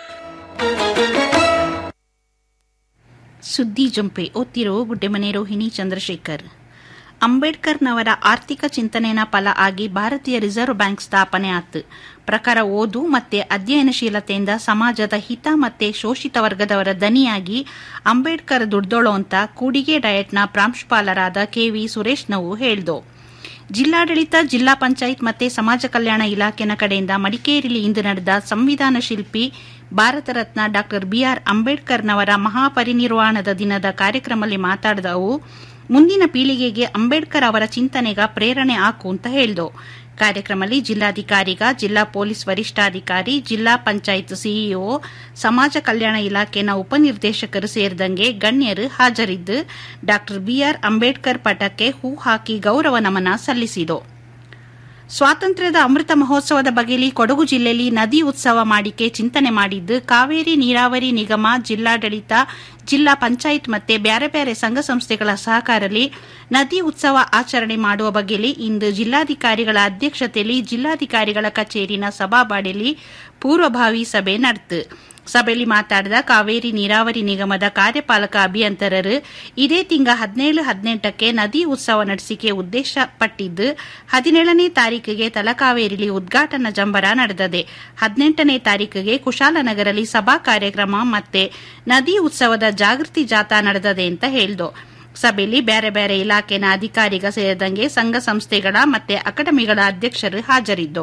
ಸುದ್ದಿ ಜೊಂಪೆ ಓದ್ತಿರೋ ಗುಡ್ಡೆಮನೆ ರೋಹಿಣಿ ಚಂದ್ರಶೇಖರ್ ಅಂಬೇಡ್ಕರ್ನವರ ಆರ್ಥಿಕ ಚಿಂತನೆನ ಫಲ ಆಗಿ ಭಾರತೀಯ ರಿಸರ್ವ್ ಬ್ಯಾಂಕ್ ಸ್ಥಾಪನೆ ಆತು ಪ್ರಕಾರ ಓದು ಮತ್ತೆ ಅಧ್ಯಯನಶೀಲತೆಯಿಂದ ಸಮಾಜದ ಹಿತ ಮತ್ತೆ ಶೋಷಿತ ವರ್ಗದವರ ದನಿಯಾಗಿ ಅಂಬೇಡ್ಕರ್ ದುಡ್ದೋಳೋ ಅಂತ ಕೂಡಿಗೆ ಡಯಟ್ನ ಪ್ರಾಂಶುಪಾಲರಾದ ಕೆವಿ ಸುರೇಶ್ ನವು ಹೇಳ್ದು ಜಿಲ್ಲಾಡಳಿತ ಜಿಲ್ಲಾ ಪಂಚಾಯತ್ ಮತ್ತೆ ಸಮಾಜ ಕಲ್ಯಾಣ ಇಲಾಖೆನ ಕಡೆಯಿಂದ ಮಡಿಕೇರಿಯಲ್ಲಿ ಇಂದು ನಡೆದ ಸಂವಿಧಾನ ಶಿಲ್ಪಿ ಭಾರತ ರತ್ನ ಡಾ ಬಿಆರ್ ಅಂಬೇಡ್ಕರ್ನವರ ಮಹಾಪರಿನಿರ್ವಾಣದ ದಿನದ ಕಾರ್ಯಕ್ರಮದಲ್ಲಿ ಮಾತಾಡಿದ ಅವು ಮುಂದಿನ ಪೀಳಿಗೆಗೆ ಅಂಬೇಡ್ಕರ್ ಅವರ ಚಿಂತನೆಗ ಪ್ರೇರಣೆ ಹಾಕು ಅಂತ ಹೇಳ್ದು ಕಾರ್ಯಕ್ರಮದಲ್ಲಿ ಜಿಲ್ಲಾಧಿಕಾರಿಗ ಜಿಲ್ಲಾ ಪೊಲೀಸ್ ವರಿಷ್ಠಾಧಿಕಾರಿ ಜಿಲ್ಲಾ ಪಂಚಾಯತ್ ಸಿಇಒ ಸಮಾಜ ಕಲ್ಯಾಣ ಇಲಾಖೆನ ಉಪನಿರ್ದೇಶಕರು ಸೇರಿದಂಗೆ ಗಣ್ಯರು ಹಾಜರಿದ್ದು ಡಾ ಬಿಆರ್ ಅಂಬೇಡ್ಕರ್ ಪಟಕ್ಕೆ ಹೂ ಹಾಕಿ ಗೌರವ ನಮನ ಸಲ್ಲಿಸಿದರು ಸ್ವಾತಂತ್ರ್ಯದ ಅಮೃತ ಮಹೋತ್ಸವದ ಬಗೆಯಲ್ಲಿ ಕೊಡಗು ಜಿಲ್ಲೆಯಲ್ಲಿ ನದಿ ಉತ್ಸವ ಮಾಡಿಕೆ ಚಿಂತನೆ ಮಾಡಿದ್ದು ಕಾವೇರಿ ನೀರಾವರಿ ನಿಗಮ ಜಿಲ್ಲಾಡಳಿತ ಜಿಲ್ಲಾ ಪಂಚಾಯತ್ ಮತ್ತೆ ಬ್ಯಾರೆ ಬ್ಯಾರೆ ಸಂಘ ಸಂಸ್ಥೆಗಳ ಸಹಕಾರದಲ್ಲಿ ನದಿ ಉತ್ಸವ ಆಚರಣೆ ಮಾಡುವ ಬಗೆಯಲ್ಲಿ ಇಂದು ಜಿಲ್ಲಾಧಿಕಾರಿಗಳ ಅಧ್ಯಕ್ಷತೆಯಲ್ಲಿ ಜಿಲ್ಲಾಧಿಕಾರಿಗಳ ಕಚೇರಿನ ಸಭಾಬಾಡಿಯಲ್ಲಿ ಪೂರ್ವಭಾವಿ ಸಭೆ ನಡೆತು ಸಭೆಯಲ್ಲಿ ಮಾತಾಡಿದ ಕಾವೇರಿ ನೀರಾವರಿ ನಿಗಮದ ಕಾರ್ಯಪಾಲಕ ಅಭಿಯಂತರರು ಇದೇ ತಿಂಗ ಹದಿನೇಳು ಹದಿನೆಂಟಕ್ಕೆ ನದಿ ಉತ್ಸವ ನಡೆಸಿಕೆ ಉದ್ದೇಶಪಟ್ಟಿದ್ದು ಹದಿನೇಳನೇ ತಾರೀಕಿಗೆ ತಲಕಾವೇರಿಲಿ ಉದ್ಘಾಟನಾ ಜಂಬರ ನಡೆದದೆ ಹದಿನೆಂಟನೇ ತಾರೀಕಿಗೆ ಕುಶಾಲನಗರಲ್ಲಿ ಸಭಾ ಕಾರ್ಯಕ್ರಮ ಮತ್ತೆ ನದಿ ಉತ್ಸವದ ಜಾಗೃತಿ ಜಾಥಾ ನಡೆದದೆ ಅಂತ ಹೇಳ್ದು ಸಭೆಯಲ್ಲಿ ಬೇರೆ ಬೇರೆ ಇಲಾಖೆನ ಅಧಿಕಾರಿಗ ಸೇರಿದಂಗೆ ಸಂಘ ಸಂಸ್ಥೆಗಳ ಮತ್ತೆ ಅಕಾಡೆಮಿಗಳ ಅಧ್ಯಕ್ಷರು ಹಾಜರಿದ್ದು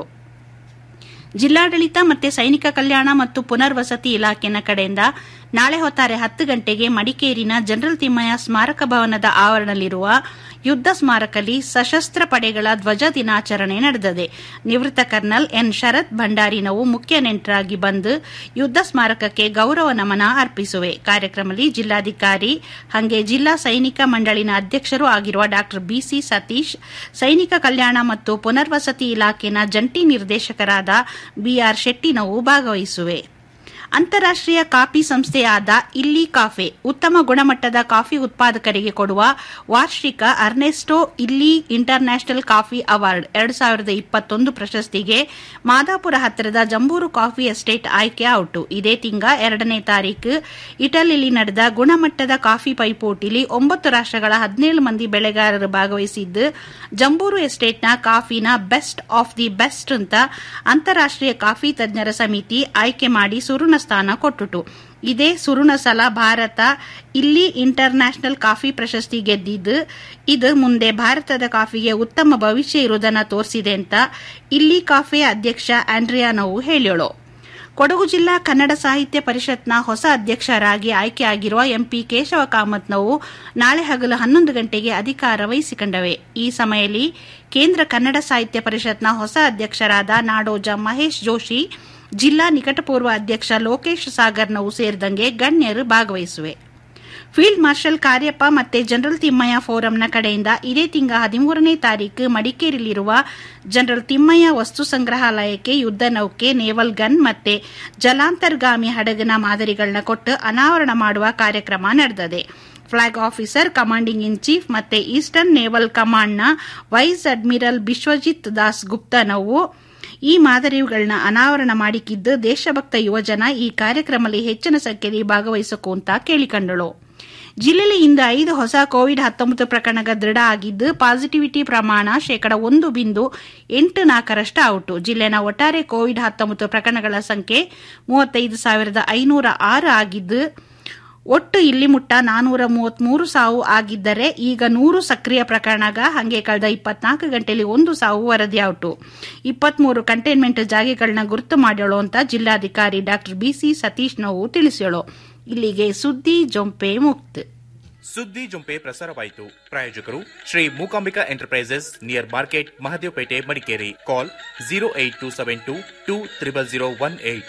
ಜಿಲ್ಲಾಡಳಿತ ಮತ್ತೆ ಸೈನಿಕ ಕಲ್ಯಾಣ ಮತ್ತು ಪುನರ್ವಸತಿ ಇಲಾಖೆನ ಕಡೆಯಿಂದ ನಾಳೆ ಹೊತ್ತಾರೆ ಹತ್ತು ಗಂಟೆಗೆ ಮಡಿಕೇರಿನ ಜನರಲ್ ತಿಮ್ಮಯ್ಯ ಸ್ಮಾರಕ ಭವನದ ಆವರಣದಲ್ಲಿರುವ ಯುದ್ಧ ಸ್ಮಾರಕದಲ್ಲಿ ಸಶಸ್ತ್ರ ಪಡೆಗಳ ಧ್ವಜ ದಿನಾಚರಣೆ ನಡೆದಿದೆ ನಿವೃತ್ತ ಕರ್ನಲ್ ಎನ್ ಶರತ್ ಭಂಡಾರಿನವು ಮುಖ್ಯ ನೆಂಟರಾಗಿ ಬಂದು ಯುದ್ಧ ಸ್ಮಾರಕಕ್ಕೆ ಗೌರವ ನಮನ ಅರ್ಪಿಸುವೆ ಕಾರ್ಯಕ್ರಮದಲ್ಲಿ ಜಿಲ್ಲಾಧಿಕಾರಿ ಹಾಗೆ ಜಿಲ್ಲಾ ಸೈನಿಕ ಮಂಡಳಿನ ಅಧ್ಯಕ್ಷರೂ ಆಗಿರುವ ಡಾ ಬಿಸಿ ಸತೀಶ್ ಸೈನಿಕ ಕಲ್ಯಾಣ ಮತ್ತು ಪುನರ್ವಸತಿ ಇಲಾಖೆನ ಜಂಟಿ ನಿರ್ದೇಶಕರಾದ ಬಿಆರ್ ಶೆಟ್ಟಿನವು ಭಾಗವಹಿಸುವೆ ಅಂತಾರಾಷ್ಟೀಯ ಕಾಫಿ ಸಂಸ್ಥೆಯಾದ ಇಲ್ಲಿ ಕಾಫೆ ಉತ್ತಮ ಗುಣಮಟ್ಟದ ಕಾಫಿ ಉತ್ಪಾದಕರಿಗೆ ಕೊಡುವ ವಾರ್ಷಿಕ ಅರ್ನೆಸ್ಟೋ ಇಲ್ಲಿ ಇಂಟರ್ನ್ಯಾಷನಲ್ ಕಾಫಿ ಅವಾರ್ಡ್ ಎರಡು ಸಾವಿರದ ಇಪ್ಪತ್ತೊಂದು ಪ್ರಶಸ್ತಿಗೆ ಮಾದಾಪುರ ಹತ್ತಿರದ ಜಂಬೂರು ಕಾಫಿ ಎಸ್ಟೇಟ್ ಆಯ್ಕೆ ಔಟು ಇದೇ ತಿಂಗ ಎರಡನೇ ತಾರೀಕು ಇಟಲಿಯಲ್ಲಿ ನಡೆದ ಗುಣಮಟ್ಟದ ಕಾಫಿ ಪೈಪೋಟಿಲಿ ಒಂಬತ್ತು ರಾಷ್ಟಗಳ ಹದಿನೇಳು ಮಂದಿ ಬೆಳೆಗಾರರು ಭಾಗವಹಿಸಿದ್ದು ಜಂಬೂರು ಎಸ್ಟೇಟ್ನ ಕಾಫಿನ ಬೆಸ್ಟ್ ಆಫ್ ದಿ ಬೆಸ್ಟ್ ಅಂತ ಅಂತಾರಾಷ್ಟೀಯ ಕಾಫಿ ತಜ್ಞರ ಸಮಿತಿ ಆಯ್ಕೆ ಮಾಡಿ ಸುರುಣ ಸ್ಥಾನ ಕೊಟ್ಟಿತು ಇದೇ ಸುರುಣ ಸಲ ಭಾರತ ಇಲ್ಲಿ ಇಂಟರ್ನ್ಯಾಷನಲ್ ಕಾಫಿ ಪ್ರಶಸ್ತಿ ಗೆದ್ದಿದ್ದು ಇದು ಮುಂದೆ ಭಾರತದ ಕಾಫಿಗೆ ಉತ್ತಮ ಭವಿಷ್ಯ ಇರುವುದನ್ನು ತೋರಿಸಿದೆ ಅಂತ ಇಲ್ಲಿ ಕಾಫಿ ಅಧ್ಯಕ್ಷ ಆಂಡ್ರಿಯಾನವು ಹೇಳಿಳು ಕೊಡಗು ಜಿಲ್ಲಾ ಕನ್ನಡ ಸಾಹಿತ್ಯ ಪರಿಷತ್ನ ಹೊಸ ಅಧ್ಯಕ್ಷರಾಗಿ ಆಯ್ಕೆಯಾಗಿರುವ ಎಂಪಿ ಕೇಶವ ಕಾಮತ್ನವು ನಾಳೆ ಹಗಲು ಹನ್ನೊಂದು ಗಂಟೆಗೆ ಅಧಿಕಾರ ವಹಿಸಿಕೊಂಡವೆ ಈ ಸಮಯದಲ್ಲಿ ಕೇಂದ್ರ ಕನ್ನಡ ಸಾಹಿತ್ಯ ಪರಿಷತ್ನ ಹೊಸ ಅಧ್ಯಕ್ಷರಾದ ನಾಡೋಜ ಮಹೇಶ್ ಜೋಶಿ ಜಿಲ್ಲಾ ನಿಕಟಪೂರ್ವ ಅಧ್ಯಕ್ಷ ಲೋಕೇಶ್ ಸಾಗರ್ನವು ಸೇರಿದಂಗೆ ಗಣ್ಯರು ಭಾಗವಹಿಸುವೆ ಫೀಲ್ಡ್ ಮಾರ್ಷಲ್ ಕಾರ್ಯಪ್ಪ ಮತ್ತೆ ಜನರಲ್ ತಿಮ್ಮಯ್ಯ ಫೋರಂನ ಕಡೆಯಿಂದ ಇದೇ ತಿಂಗ ಹದಿಮೂರನೇ ತಾರೀಕು ಮಡಿಕೇರಿಯಲ್ಲಿರುವ ಜನರಲ್ ತಿಮ್ಮಯ್ಯ ವಸ್ತು ಸಂಗ್ರಹಾಲಯಕ್ಕೆ ಯುದ್ಧ ನೌಕೆ ನೇವಲ್ ಗನ್ ಮತ್ತೆ ಜಲಾಂತರ್ಗಾಮಿ ಹಡಗಿನ ಮಾದರಿಗಳನ್ನ ಕೊಟ್ಟು ಅನಾವರಣ ಮಾಡುವ ಕಾರ್ಯಕ್ರಮ ನಡೆದಿದೆ flag officer commanding in chief ಮತ್ತೆ ಈಸ್ಟರ್ನ್ ನೇವಲ್ ಕಮಾಂಡ್ನ ವೈಸ್ ಅಡ್ಮಿರಲ್ ಬಿಶ್ವಜಿತ್ ದಾಸ್ ಗುಪ್ತನವು ಈ ಮಾದರಿಗಳನ್ನ ಅನಾವರಣ ಮಾಡಿಕಿದ್ದು ದೇಶಭಕ್ತ ಯುವಜನ ಈ ಕಾರ್ಯಕ್ರಮದಲ್ಲಿ ಹೆಚ್ಚಿನ ಸಂಖ್ಯೆಯಲ್ಲಿ ಭಾಗವಹಿಸಕು ಅಂತ ಕೇಳಿಕೊಂಡಳು ಜಿಲ್ಲೆಯಲ್ಲಿ ಇಂದು ಐದು ಹೊಸ ಕೋವಿಡ್ ಹತ್ತೊಂಬತ್ತು ಪ್ರಕರಣಗಳು ದೃಢ ಆಗಿದ್ದು ಪಾಸಿಟಿವಿಟಿ ಪ್ರಮಾಣ ಶೇಕಡ ಒಂದು ಬಿಂದು ಎಂಟು ನಾಲ್ಕರಷ್ಟು ಔಟು ಜಿಲ್ಲೆನ ಒಟ್ಟಾರೆ ಕೋವಿಡ್ ಹತ್ತೊಂಬತ್ತು ಪ್ರಕರಣಗಳ ಸಂಖ್ಯೆ ಮೂವತ್ತೈದು ಸಾವಿರದ ಐನೂರ ಆರು ಆಗಿದ್ದು ಒಟ್ಟು ಇಲ್ಲಿ ಮುಟ್ಟ ನಾನೂರ ಮೂವತ್ಮೂರು ಸಾವು ಆಗಿದ್ದರೆ ಈಗ ನೂರು ಸಕ್ರಿಯ ಪ್ರಕರಣಗ ಹಂಗೆ ಕಳೆದ ಇಪ್ಪತ್ನಾಲ್ಕು ಗಂಟೆಯಲ್ಲಿ ಒಂದು ಸಾವು ವರದಿಯಾಯಿತು ಇಪ್ಪತ್ಮೂರು ಕಂಟೈನ್ಮೆಂಟ್ ಜಾಗೆಗಳನ್ನ ಗುರುತು ಮಾಡ್ಯಾಳು ಅಂತ ಜಿಲ್ಲಾಧಿಕಾರಿ ಡಾ ಬಿಸಿ ಸತೀಶ್ ನೋವು ತಿಳಿಸ್ಯಾಳು ಇಲ್ಲಿಗೆ ಸುದ್ದಿ ಜೊಂಪೆ ಮುಕ್ತ ಸುದ್ದಿ ಜುಂಪೆ ಪ್ರಸಾರವಾಯಿತು ಪ್ರಾಯೋಜಕರು Shri Mookambika enterprises near market Mahadevpete Madikeri call zero eight two seven two two triple zero one eight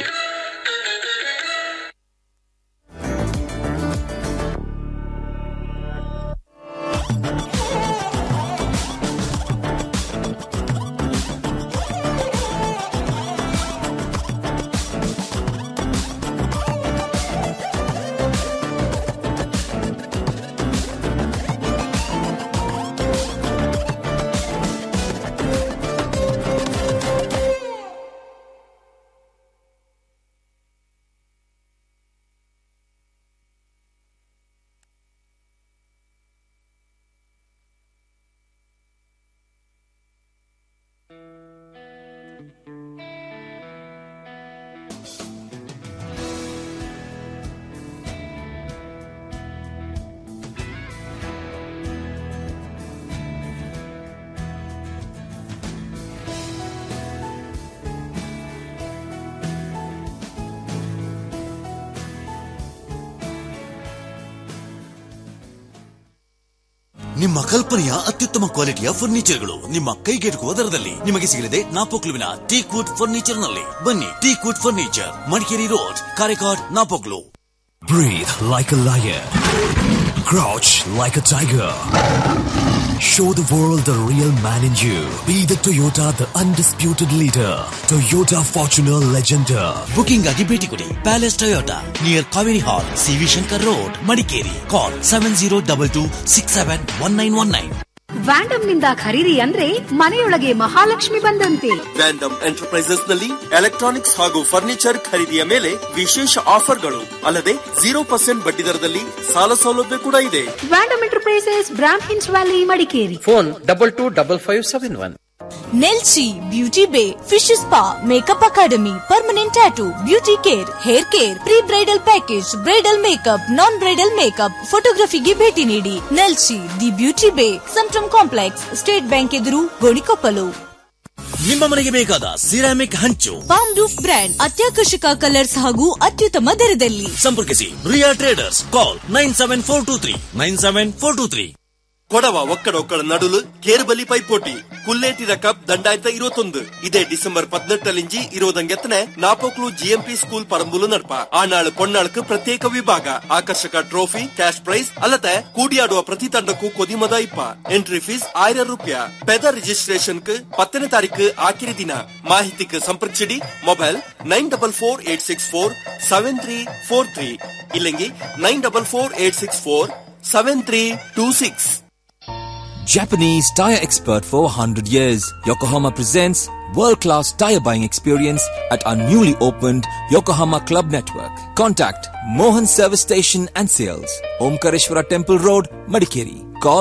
ನಿಮ್ಮ ಕಲ್ಪನೆಯ ಅತ್ಯುತ್ತಮ ಕ್ವಾಲಿಟಿಯ ಫರ್ನಿಚರ್ಗಳು ನಿಮ್ಮ ಕೈಗೆಟುಕುವ ದರದಲ್ಲಿ ನಿಮಗೆ ಸಿಗಲಿದೆ ನಾಪೋಕ್ಲುವಿನ ಟೀಕ್ ವುಡ್ ಫರ್ನಿಚರ್ ನಲ್ಲಿ ಬನ್ನಿ teak wood furniture Madikeri road Karikad Napoklu Breathe like a lion. Crouch like a tiger. Show the world the real man in you. Be the Toyota, the undisputed leader. Toyota Fortuner Legender. Booking ಆಗಿ ಭೇಟಿ ಕೊಡಿ palace Toyota near Kaveri hall CV Shankar road Madikeri call seven zero double two six seven one nine one nine Vandam ನಿಂದ ಖರೀದಿ ಅಂದ್ರೆ ಮನೆಯೊಳಗೆ ಮಹಾಲಕ್ಷ್ಮಿ ಬಂದಂತೆ Vandam enterprises ನಲ್ಲಿ ಎಲೆಕ್ಟ್ರಾನಿಕ್ಸ್ ಹಾಗೂ ಫರ್ನಿಚರ್ ಖರೀದಿಯ ಮೇಲೆ ವಿಶೇಷ ಆಫರ್ಗಳು ಅಲ್ಲದೆ ಜೀರೋ ಪರ್ಸೆಂಟ್ ಬಡ್ಡಿ ದರದಲ್ಲಿ ಸಾಲ ಸೌಲಭ್ಯ ಕೂಡ ಇದೆ ವ್ಯಾಂಡಮ್ ಎಂಟರ್ಪ್ರೈಸಸ್ ಬ್ರಾಮ್ ಹಿನ್ಸ್ valley Madikeri phone double two double five seven one Nelsy beauty bay fish spa makeup academy permanent tattoo beauty care hair care pre bridal package bridal makeup non bridal makeup ಫೋಟೋಗ್ರಫಿಗೆ ಭೇಟಿ ನೀಡಿ ನೆಲ್ಸಿ ದಿ ಬ್ಯೂಟಿ ಬೇ ಸಂಟ್ರಮ್ complex state bank ಎದುರು ಗೋಣಿಕೊಪ್ಪಲು ನಿಮ್ಮ ಮನೆಗೆ ಬೇಕಾದ ceramic ಹಂಚು palm roof brand ಅತ್ಯಾಕರ್ಷಕ ಕಲರ್ಸ್ ಹಾಗೂ ಅತ್ಯುತ್ತಮ ದರದಲ್ಲಿ ಸಂಪರ್ಕಿಸಿ Riya traders call nine seven four two three nine seven four two three Kodava ಒಕ್ಕಡ ಒಕ್ಕಡ ನಡುಲು ಕೇರ್ಬಲಿ ಪೈಪೋಟಿ ಕುಲ್ಲೇಟಿರ ಕಪ್ ದಂಡಾಯ್ತ ഇരുപത്തൊന്ന് ഇതേ ഡിസംബർ പതിനെട്ടലിഞ്ചി ഇരുപതങ്കെത്തനെ Napoklu G M P school പറമ്പുಲು ನಡ್ಪ ಆನಾಳು ಪೊನ್ನಾൾക്ക് ಪ್ರತ್ಯೇಕ ವಿಭಾಗ ಆಕರ್ಷಕ ಟ್ರೋಫಿ ಕ್ಯಾಶ್ ಪ್ರೈಸ್ ಅಲ್ಲದೆ ಕೂಡಿಯಾಡುವ ಪ್ರತಿ ತಂಡಕ್ಕೂ ಕೊದಿಮದ ಇಪ್ಪ ಎಂಟ್ರಿ ಫೀಸ್ ಆയിരം ರೂಪಾಯಿ ಪೆದ ರಿಜಿಸ್ಟ್ರೇಷನ್ക്ക് ಪತ್ತನೇ ತಾರೀಕು ಆಕಿರಿ ದಿನ ಮಾಹಿತಿക്ക് ಸಂಪರ್ಕಿಸಿಡಿ mobile nine double four eight six four seven three four three ಇല്ലെങ്കിൽ nine double four eight six four seven three two six Japanese tire expert for 100 years. Yokohama presents world-class tire buying experience at our newly opened Yokohama Club Network. Contact Mohan Service Station and Sales, Omkareshwara Temple Road, Madikeri. Call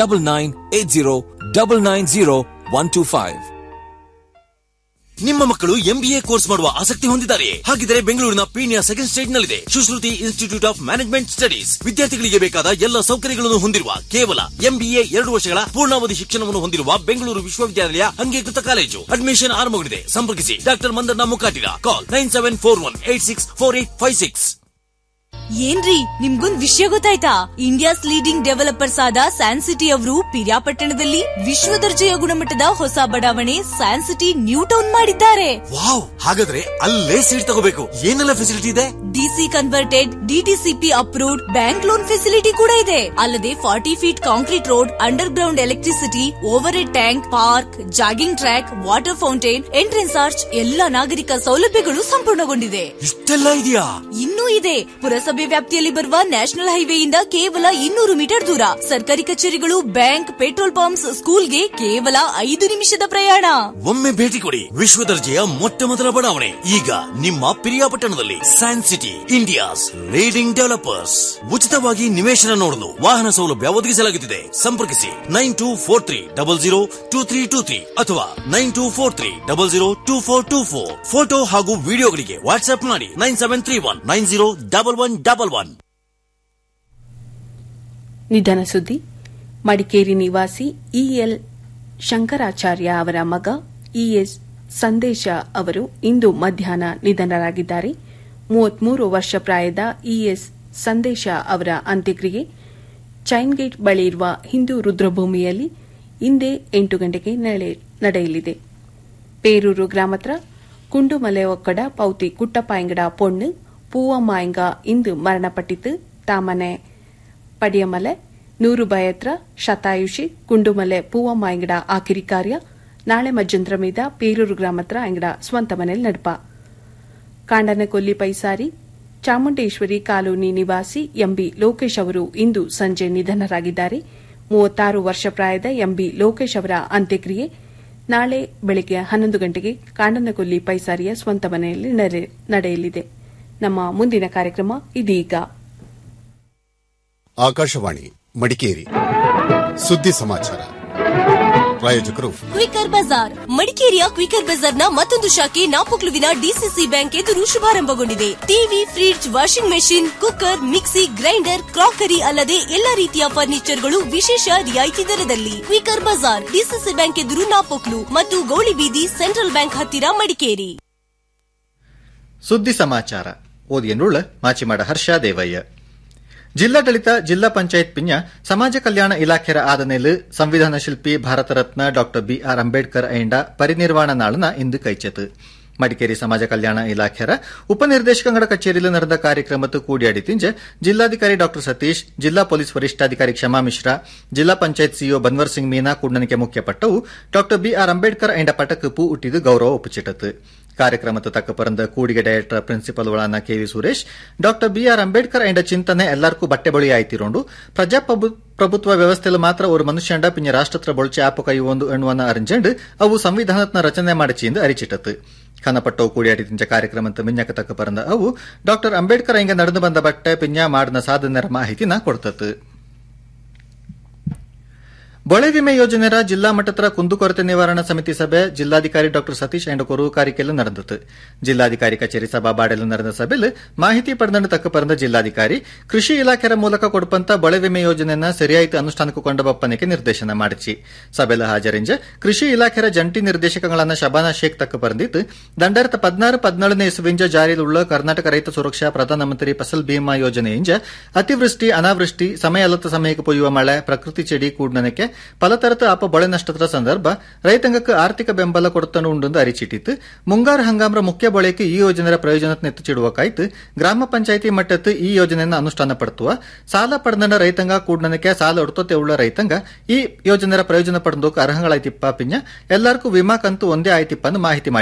9980 ನಿಮ್ಮ ಮಕ್ಕಳು MBA course ಮಾಡುವ ಆಸಕ್ತಿ ಹೊಂದಿದ್ದಾರೆ ಹಾಗಿದ್ರೆ ಬೆಂಗಳೂರಿನ Peenya second state ನಲ್ಲಿದೆ Sushruti institute of management studies ವಿದ್ಯಾರ್ಥಿಗಳಿಗೆ ಬೇಕಾದ ಎಲ್ಲ ಸೌಕರ್ಯಗಳನ್ನು ಹೊಂದಿರುವ ಕೇವಲ ಎಂಬಿಎ ಎರಡು ವರ್ಷಗಳ ಪೂರ್ಣಾವಧಿ ಶಿಕ್ಷಣವನ್ನು ಹೊಂದಿರುವ ಬೆಂಗಳೂರು ವಿಶ್ವವಿದ್ಯಾಲಯ ಅಂಗೀಕೃತ ಕಾಲೇಜು ಅಡ್ಮಿಷನ್ ಆರಂಭಗೊಂಡಿದೆ ಸಂಪರ್ಕಿಸಿ doctor Mandanna Mukkatira call nine seven four one eight six four eight five six ಏನ್ರಿ ನಿಮ್ಗೊಂದ್ ವಿಷಯ ಗೊತ್ತಾಯ್ತಾ ಇಂಡಿಯಾಸ್ ಲೀಡಿಂಗ್ ಡೆವಲಪರ್ಸ್ ಆದ ಸ್ಯಾನ್ ಸಿಟಿ ಅವರು ಪಿರಿಯಾಪಟ್ಟಣದಲ್ಲಿ ವಿಶ್ವ ದರ್ಜೆಯ ಗುಣಮಟ್ಟದ ಹೊಸ ಬಡಾವಣೆ ಸ್ಯಾನ್ ಸಿಟಿ ನ್ಯೂ ಟೌನ್ ಮಾಡಿದ್ದಾರೆ ವಾವ್ ಹಾಗಾದ್ರೆ ಅಲ್ಲೇ ಸೀಟ್ ತಗೋಬೇಕು ಏನೆಲ್ಲ ಫೆಸಿಲಿಟಿ ಇದೆ DC converted DTCP approved bank loan facility ಕೂಡ ಇದೆ ಅಲ್ಲದೆ forty feet concrete road underground electricity overhead tank park jogging track water fountain entrance arch ಎಲ್ಲ ನಾಗರಿಕ ಸೌಲಭ್ಯಗಳು ಸಂಪೂರ್ಣಗೊಂಡಿದೆ ಇಷ್ಟೆಲ್ಲ ಇದೆಯಾ ಇನ್ನೂ ಇದೆ ಪುರಸಭೆ ವ್ಯಾಪ್ತಿಯಲ್ಲಿ ಬರುವ ನ್ಯಾಷನಲ್ ಹೈವೇಯಿಂದ ಕೇವಲ ಇನ್ನೂರು ಮೀಟರ್ ದೂರ ಸರ್ಕಾರಿ ಕಚೇರಿಗಳು ಬ್ಯಾಂಕ್ ಪೆಟ್ರೋಲ್ ಪಂಪ್ಸ್ ಸ್ಕೂಲ್ಗೆ ಕೇವಲ ಐದು ನಿಮಿಷದ ಪ್ರಯಾಣ ಒಮ್ಮೆ ಭೇಟಿ ಕೊಡಿ ವಿಶ್ವ ದರ್ಜೆಯ ಮೊಟ್ಟ ಮೊದಲ ಬಡಾವಣೆ ಈಗ ನಿಮ್ಮ ಪಿರಿಯಾಪಟ್ಟಣದಲ್ಲಿ science city India's leading developers ಉಚಿತವಾಗಿ ನಿವೇಶನ ನೋಡಲು ವಾಹನ ಸೌಲಭ್ಯ ಒದಗಿಸಲಾಗುತ್ತಿದೆ ಸಂಪರ್ಕಿಸಿ nine two four three double zero two three two three ಅಥವಾ nine two four three double zero two four two four photo ಹಾಗೂ ವಿಡಿಯೋಗಳಿಗೆ ವಾಟ್ಸ್ಆಪ್ ಮಾಡಿ nine seven three one nine zero double one double one ನಿಧನ ಸುದ್ದಿ ಮಡಿಕೇರಿ ನಿವಾಸಿ EL Shankaracharya ಅವರ ಮಗ ES ಸಂದೇಶ ಅವರು ಇಂದು ಮಧ್ಯಾಹ್ನ ನಿಧನರಾಗಿದ್ದಾರೆ ಮೂವತ್ಮೂರು ವರ್ಷ ಪ್ರಾಯದ ಇಎಸ್ ಸಂದೇಶ ಅವರ ಅಂತ್ಯಕ್ರಿಯೆ ಚೈನ್ಗೇಟ್ ಬಳಿ ಇರುವ ಹಿಂದೂ ರುದ್ರಭೂಮಿಯಲ್ಲಿ ಇಂದೇ ಎಂಟು ಗಂಟೆಗೆ ನಡೆಯಲಿದೆ ಪೇರೂರು ಗ್ರಾಮತ್ರ ಕುಂಡುಮಲೆ ಒಕ್ಕಡ ಪೌತಿ ಕುಟ್ಟಪಾಯಂಗಡ ಪೊಣ್ಣು பூவம்மாயங்க ಇಂದು ಮರಣಪಟ್ಟಿತು ತಾಮನೆ ಪಡಿಯಮಲೆ ನೂರು ಬಯತ್ರ ಶತಾಯುಷಿ ಕುಂಡುಮಲೆ ಪೂವಮ್ಮಾಯಂಗಡ ಆಕಿರಿ ಕಾರ್ಯ ನಾಳೆ ಮಜ್ಜಂದ್ರ ಮೀದ ಪೇರೂರು ಗ್ರಾಮತ್ರ ಅಂಗಡ ಸ್ವಂತ ಮನೆಯಲ್ಲಿ ನಡಪ ಕಾಂಡನಕೊಲ್ಲಿ ಪೈಸಾರಿ ಚಾಮುಂಡೇಶ್ವರಿ ಕಾಲೋನಿ ನಿವಾಸಿ ಎಂಬಿ ಲೋಕೇಶ್ ಅವರು ಇಂದು ಸಂಜೆ ನಿಧನರಾಗಿದ್ದಾರೆ ಮೂವತ್ತಾರು ವರ್ಷ ಪ್ರಾಯದ ಎಂಬಿ ಲೋಕೇಶ್ ಅವರ ಅಂತ್ಯಕ್ರಿಯೆ ನಾಳೆ ಬೆಳಗ್ಗೆ ಹನ್ನೊಂದು ಗಂಟೆಗೆ ಕಾಂಡನಕೊಲ್ಲಿ ಪೈಸಾರಿಯ ಸ್ವಂತ ಮನೆಯಲ್ಲಿ ನಡೆಯಲಿದೆ ನಮ್ಮ ಮುಂದಿನ ಕಾರ್ಯಕ್ರಮ ಇದೀಗ ಆಕಾಶವಾಣಿ ಮಡಿಕೇರಿ ಸುದ್ದಿ ಸಮಾಚಾರ ಪ್ರಾಯೋಜಕರು ಕ್ವಿಕರ್ ಬಜಾರ್ ಮಡಿಕೇರಿಯ ಕ್ವಿಕರ್ ಬಜಾರ್ನ ಮತ್ತೊಂದು ಶಾಖೆ ನಾಪೊಕ್ಲುವಿನ ಡಿಸಿಸಿ ಬ್ಯಾಂಕ್ ಎದುರು ಶುಭಾರಂಭಗೊಂಡಿದೆ TV fridge washing machine cooker mixie grinder crockery ಅಲ್ಲದೆ ಎಲ್ಲಾ ರೀತಿಯ ಫರ್ನಿಚರ್ಗಳು ವಿಶೇಷ ರಿಯಾಯಿತಿ ದರದಲ್ಲಿ ಕ್ವಿಕರ್ ಬಜಾರ್ ಡಿಸಿಸಿ ಬ್ಯಾಂಕ್ ಎದುರು ನಾಪೊಕ್ಲು ಮತ್ತು ಗೌಳಿಬೀದಿ ಸೆಂಟ್ರಲ್ ಬ್ಯಾಂಕ್ ಹತ್ತಿರ ಮಡಿಕೇರಿ ಸುದ್ದಿ ಸಮಾಚಾರ ಓದಿಯನ್ನುಳ್ಳ ಮಾಚಿಮಾಡ ಹರ್ಷ ದೇವಯ್ಯ ಜಿಲ್ಲಾಡಳಿತ ಜಿಲ್ಲಾ ಪಂಚಾಯತ್ ಪಿಂಜ ಸಮಾಜ ಕಲ್ಯಾಣ ಇಲಾಖೆರ ಆದನೇಲು ಸಂವಿಧಾನ ಶಿಲ್ಪಿ ಭಾರತ ರತ್ನ ಡಾ ಬಿಆರ್ ಅಂಬೇಡ್ಕರ್ ಐಂಡ ಪರಿನಿರ್ವಾಣ ನಾಳನ ಇಂದು ಕೈಚೆತು ಮಡಿಕೇರಿ ಸಮಾಜ ಕಲ್ಯಾಣ ಇಲಾಖೆರ ಉಪನಿರ್ದೇಶಕಂಗಡ ಕಚೇರಿಯಲ್ಲಿ ನಡೆದ ಕಾರ್ಯಕ್ರಮತ್ತು ಕೂಡಿಯಾಡಿ ತಿಂಜ ಜಿಲ್ಲಾಧಿಕಾರಿ ಡಾ ಸತೀಶ್ ಜಿಲ್ಲಾ ಪೊಲೀಸ್ ವರಿಷ್ಠಾಧಿಕಾರಿ ಕ್ಷಮಾ ಮಿಶ್ರಾ ಜಿಲ್ಲಾ ಪಂಚಾಯತ್ ಸಿಇಒ ಬನ್ವರ್ ಸಿಂಗ್ ಮೀನಾ ಕೂಡನಿಕೆ ಮುಖ್ಯ ಪಟ್ಟವು ಡಾ ಬಿಆರ್ ಅಂಬೇಡ್ಕರ್ ಐಂಡ ಪಟಕ್ ಪೂ ಉಟ್ಟಿದು ಗೌರವ ಒಪ್ಪುಚಿಟ್ಟತು ಕಾರ್ಯಕ್ರಮದ ತಕ್ಕ ಪರಂದ ಕೂಡಿಗೆ ಡೈರೆಕ್ಟರ್ ಪ್ರಿನ್ಸಿಪಲ್ ಒಳಾನ K V Suresh doctor B R Ambedkar ಎಂಡ ಚಿಂತನೆ ಎಲ್ಲರಿಗೂ ಬಟ್ಟೆ ಬಳಿ ಆಯ್ತಿರೋಂಡು ಪ್ರಜಾಪ್ರಭುತ್ವ ವ್ಯವಸ್ಥೆಲು ಮಾತ್ರ ஒரு ಮನುಷ್ಯಂಡ ಪಿಂಜ ರಾಷ್ಟ್ರತ್ರ ಬೊಳ್ಚೆ ಆಪು ಕೈ ಒಂದು ಎನ್ನುವನ್ನ ಅರಿಂಜಂಡ್ ಅವು ಸಂವಿಧಾನತ್ನ ರಚನೆ ಮಾಡಿಚಿಂದು ಅರಿಚಿಟ್ಟತು ಖನಪಟ್ಟವು ಕೂಡಿಯಾಡಿ ತಿಂಚ ಕಾರ್ಯಕ್ರಮದ ಮಿಂಜಕ ತಕ್ಕ ಪರಂದ ಅವು ಡಾಕ್ಟರ್ ಅಂಬೇಡ್ಕರ್ ಹಿಂಗ ನಡೆದು ಬಂದ ಬಟ್ಟೆ ಪಿಂಜ ಮಾಡಿದ ಸಾಧನೆರ ಮಾಹಿತಿನ ಕೊಡ್ತತು ಬೊಳೆ ವಿಮೆ ಯೋಜನೆರ ಜಿಲ್ಲಾ ಮಟ್ಟದ ಕುಂದುಕೊರತೆ ನಿವಾರಣಾ ಸಮಿತಿ ಸಭೆ ಜಿಲ್ಲಾಧಿಕಾರಿ ಡಾ ಸತೀಶ್ ಅಂಡ್ ಕೊರೂಕಾರಿಕೆಯಲ್ಲಿ ನಡೆದಿತು ಜಿಲ್ಲಾಧಿಕಾರಿ ಕಚೇರಿ ಸಭಾಬಾಡೆಯಲ್ಲಿ ನಡೆದ ಸಭೆಯಲ್ಲಿ ಮಾಹಿತಿ ಪಡೆದಂಡು ತಕ್ಕ ಪರಂದ ಜಿಲ್ಲಾಧಿಕಾರಿ ಕೃಷಿ ಇಲಾಖೆಯ ಮೂಲಕ ಕೊಡುಪಂತ ಬೊಳೆ ವಿಮೆ ಯೋಜನೆಯನ್ನ ಸರಿಯಾಯಿತು ಅನುಷ್ಠಾನಕ್ಕೆ ಕೊಂಡ ಬಪ್ಪನಿಗೆ ನಿರ್ದೇಶನ ಮಾಡಿಸಿ ಸಭೆಯಲ್ಲಿ ಹಾಜರಿಂಜ ಕೃಷಿ ಇಲಾಖೆಯ ಜಂಟಿ ನಿರ್ದೇಶಕಗಳನ್ನ ಶಬಾನಾ ಶೇಖ್ ತಕ್ಕ ಪರಂದಿತ್ತು ದಂಡಾಯಿರತ ಪದ್ನಾರು ಪದ್ನೇಳನೇ ಇಸುವಿಂಜ ಜಾರಿಯಲ್ಲಿಳ್ಳ ಕರ್ನಾಟಕ ರೈತ ಸುರಕ್ಷಾ ಪ್ರಧಾನಮಂತ್ರಿ ಫಸಲ್ ಭೀಮಾ ಯೋಜನೆಯಿಂಜ ಅತಿವೃಷ್ಟಿ ಅನಾವೃಷ್ಟಿ ಸಮಯ ಅಲ್ಲದ ಸಮಯಕ್ಕೆ ಪೊಯ್ಯುವ ಮಳೆ ಪ್ರಕೃತಿ ಚೆಡಿ ಕೂಡ್ನನಕ್ಕೆ ಫಲತರತ ಅಪ ಬೊಳೆ ನಷ್ಟದ ಸಂದರ್ಭ ರೈತಾಂಗಕ್ಕೆ ಆರ್ಥಿಕ ಬೆಂಬಲ ಕೊಡುತ್ತನು ಉಂಡು ಅರಿಚಿಟ್ಟಿತ್ತು ಮುಂಗಾರು ಹಂಗಾಮ್ರ ಮುಖ್ಯ ಬೊಳೆಗೆ ಈ ಯೋಜನೆಯ ಪ್ರಯೋಜನ ನೆತ್ತುಚಿಡುವಕಾಯ್ತು ಗ್ರಾಮ ಪಂಚಾಯಿತಿ ಮಟ್ಟತ್ತು ಈ ಯೋಜನೆಯನ್ನು ಅನುಷ್ಠಾನ ಪಡುತ್ತುವ ಸಾಲ ಪಡೆದ ರೈತಾಂಗ ಕೂಡ್ನನಕ್ಕೆ ಸಾಲ ಒಡ್ತೋತೆ ಉಳ್ಳ ರೈತಾಂಗ ಈ ಯೋಜನೆಯ ಪ್ರಯೋಜನ ಪಡೆದೋಕೆ ಅರ್ಹಗಳಾಯ್ತಿಪ್ಪ ಪಿಂಜ ಎಲ್ಲರಿಗೂ ವಿಮಾ ಕಂತು ಒಂದೇ ಆಯ್ತಿಪ್ಪ ಮಾಹಿತಿ ಮಾಡಿ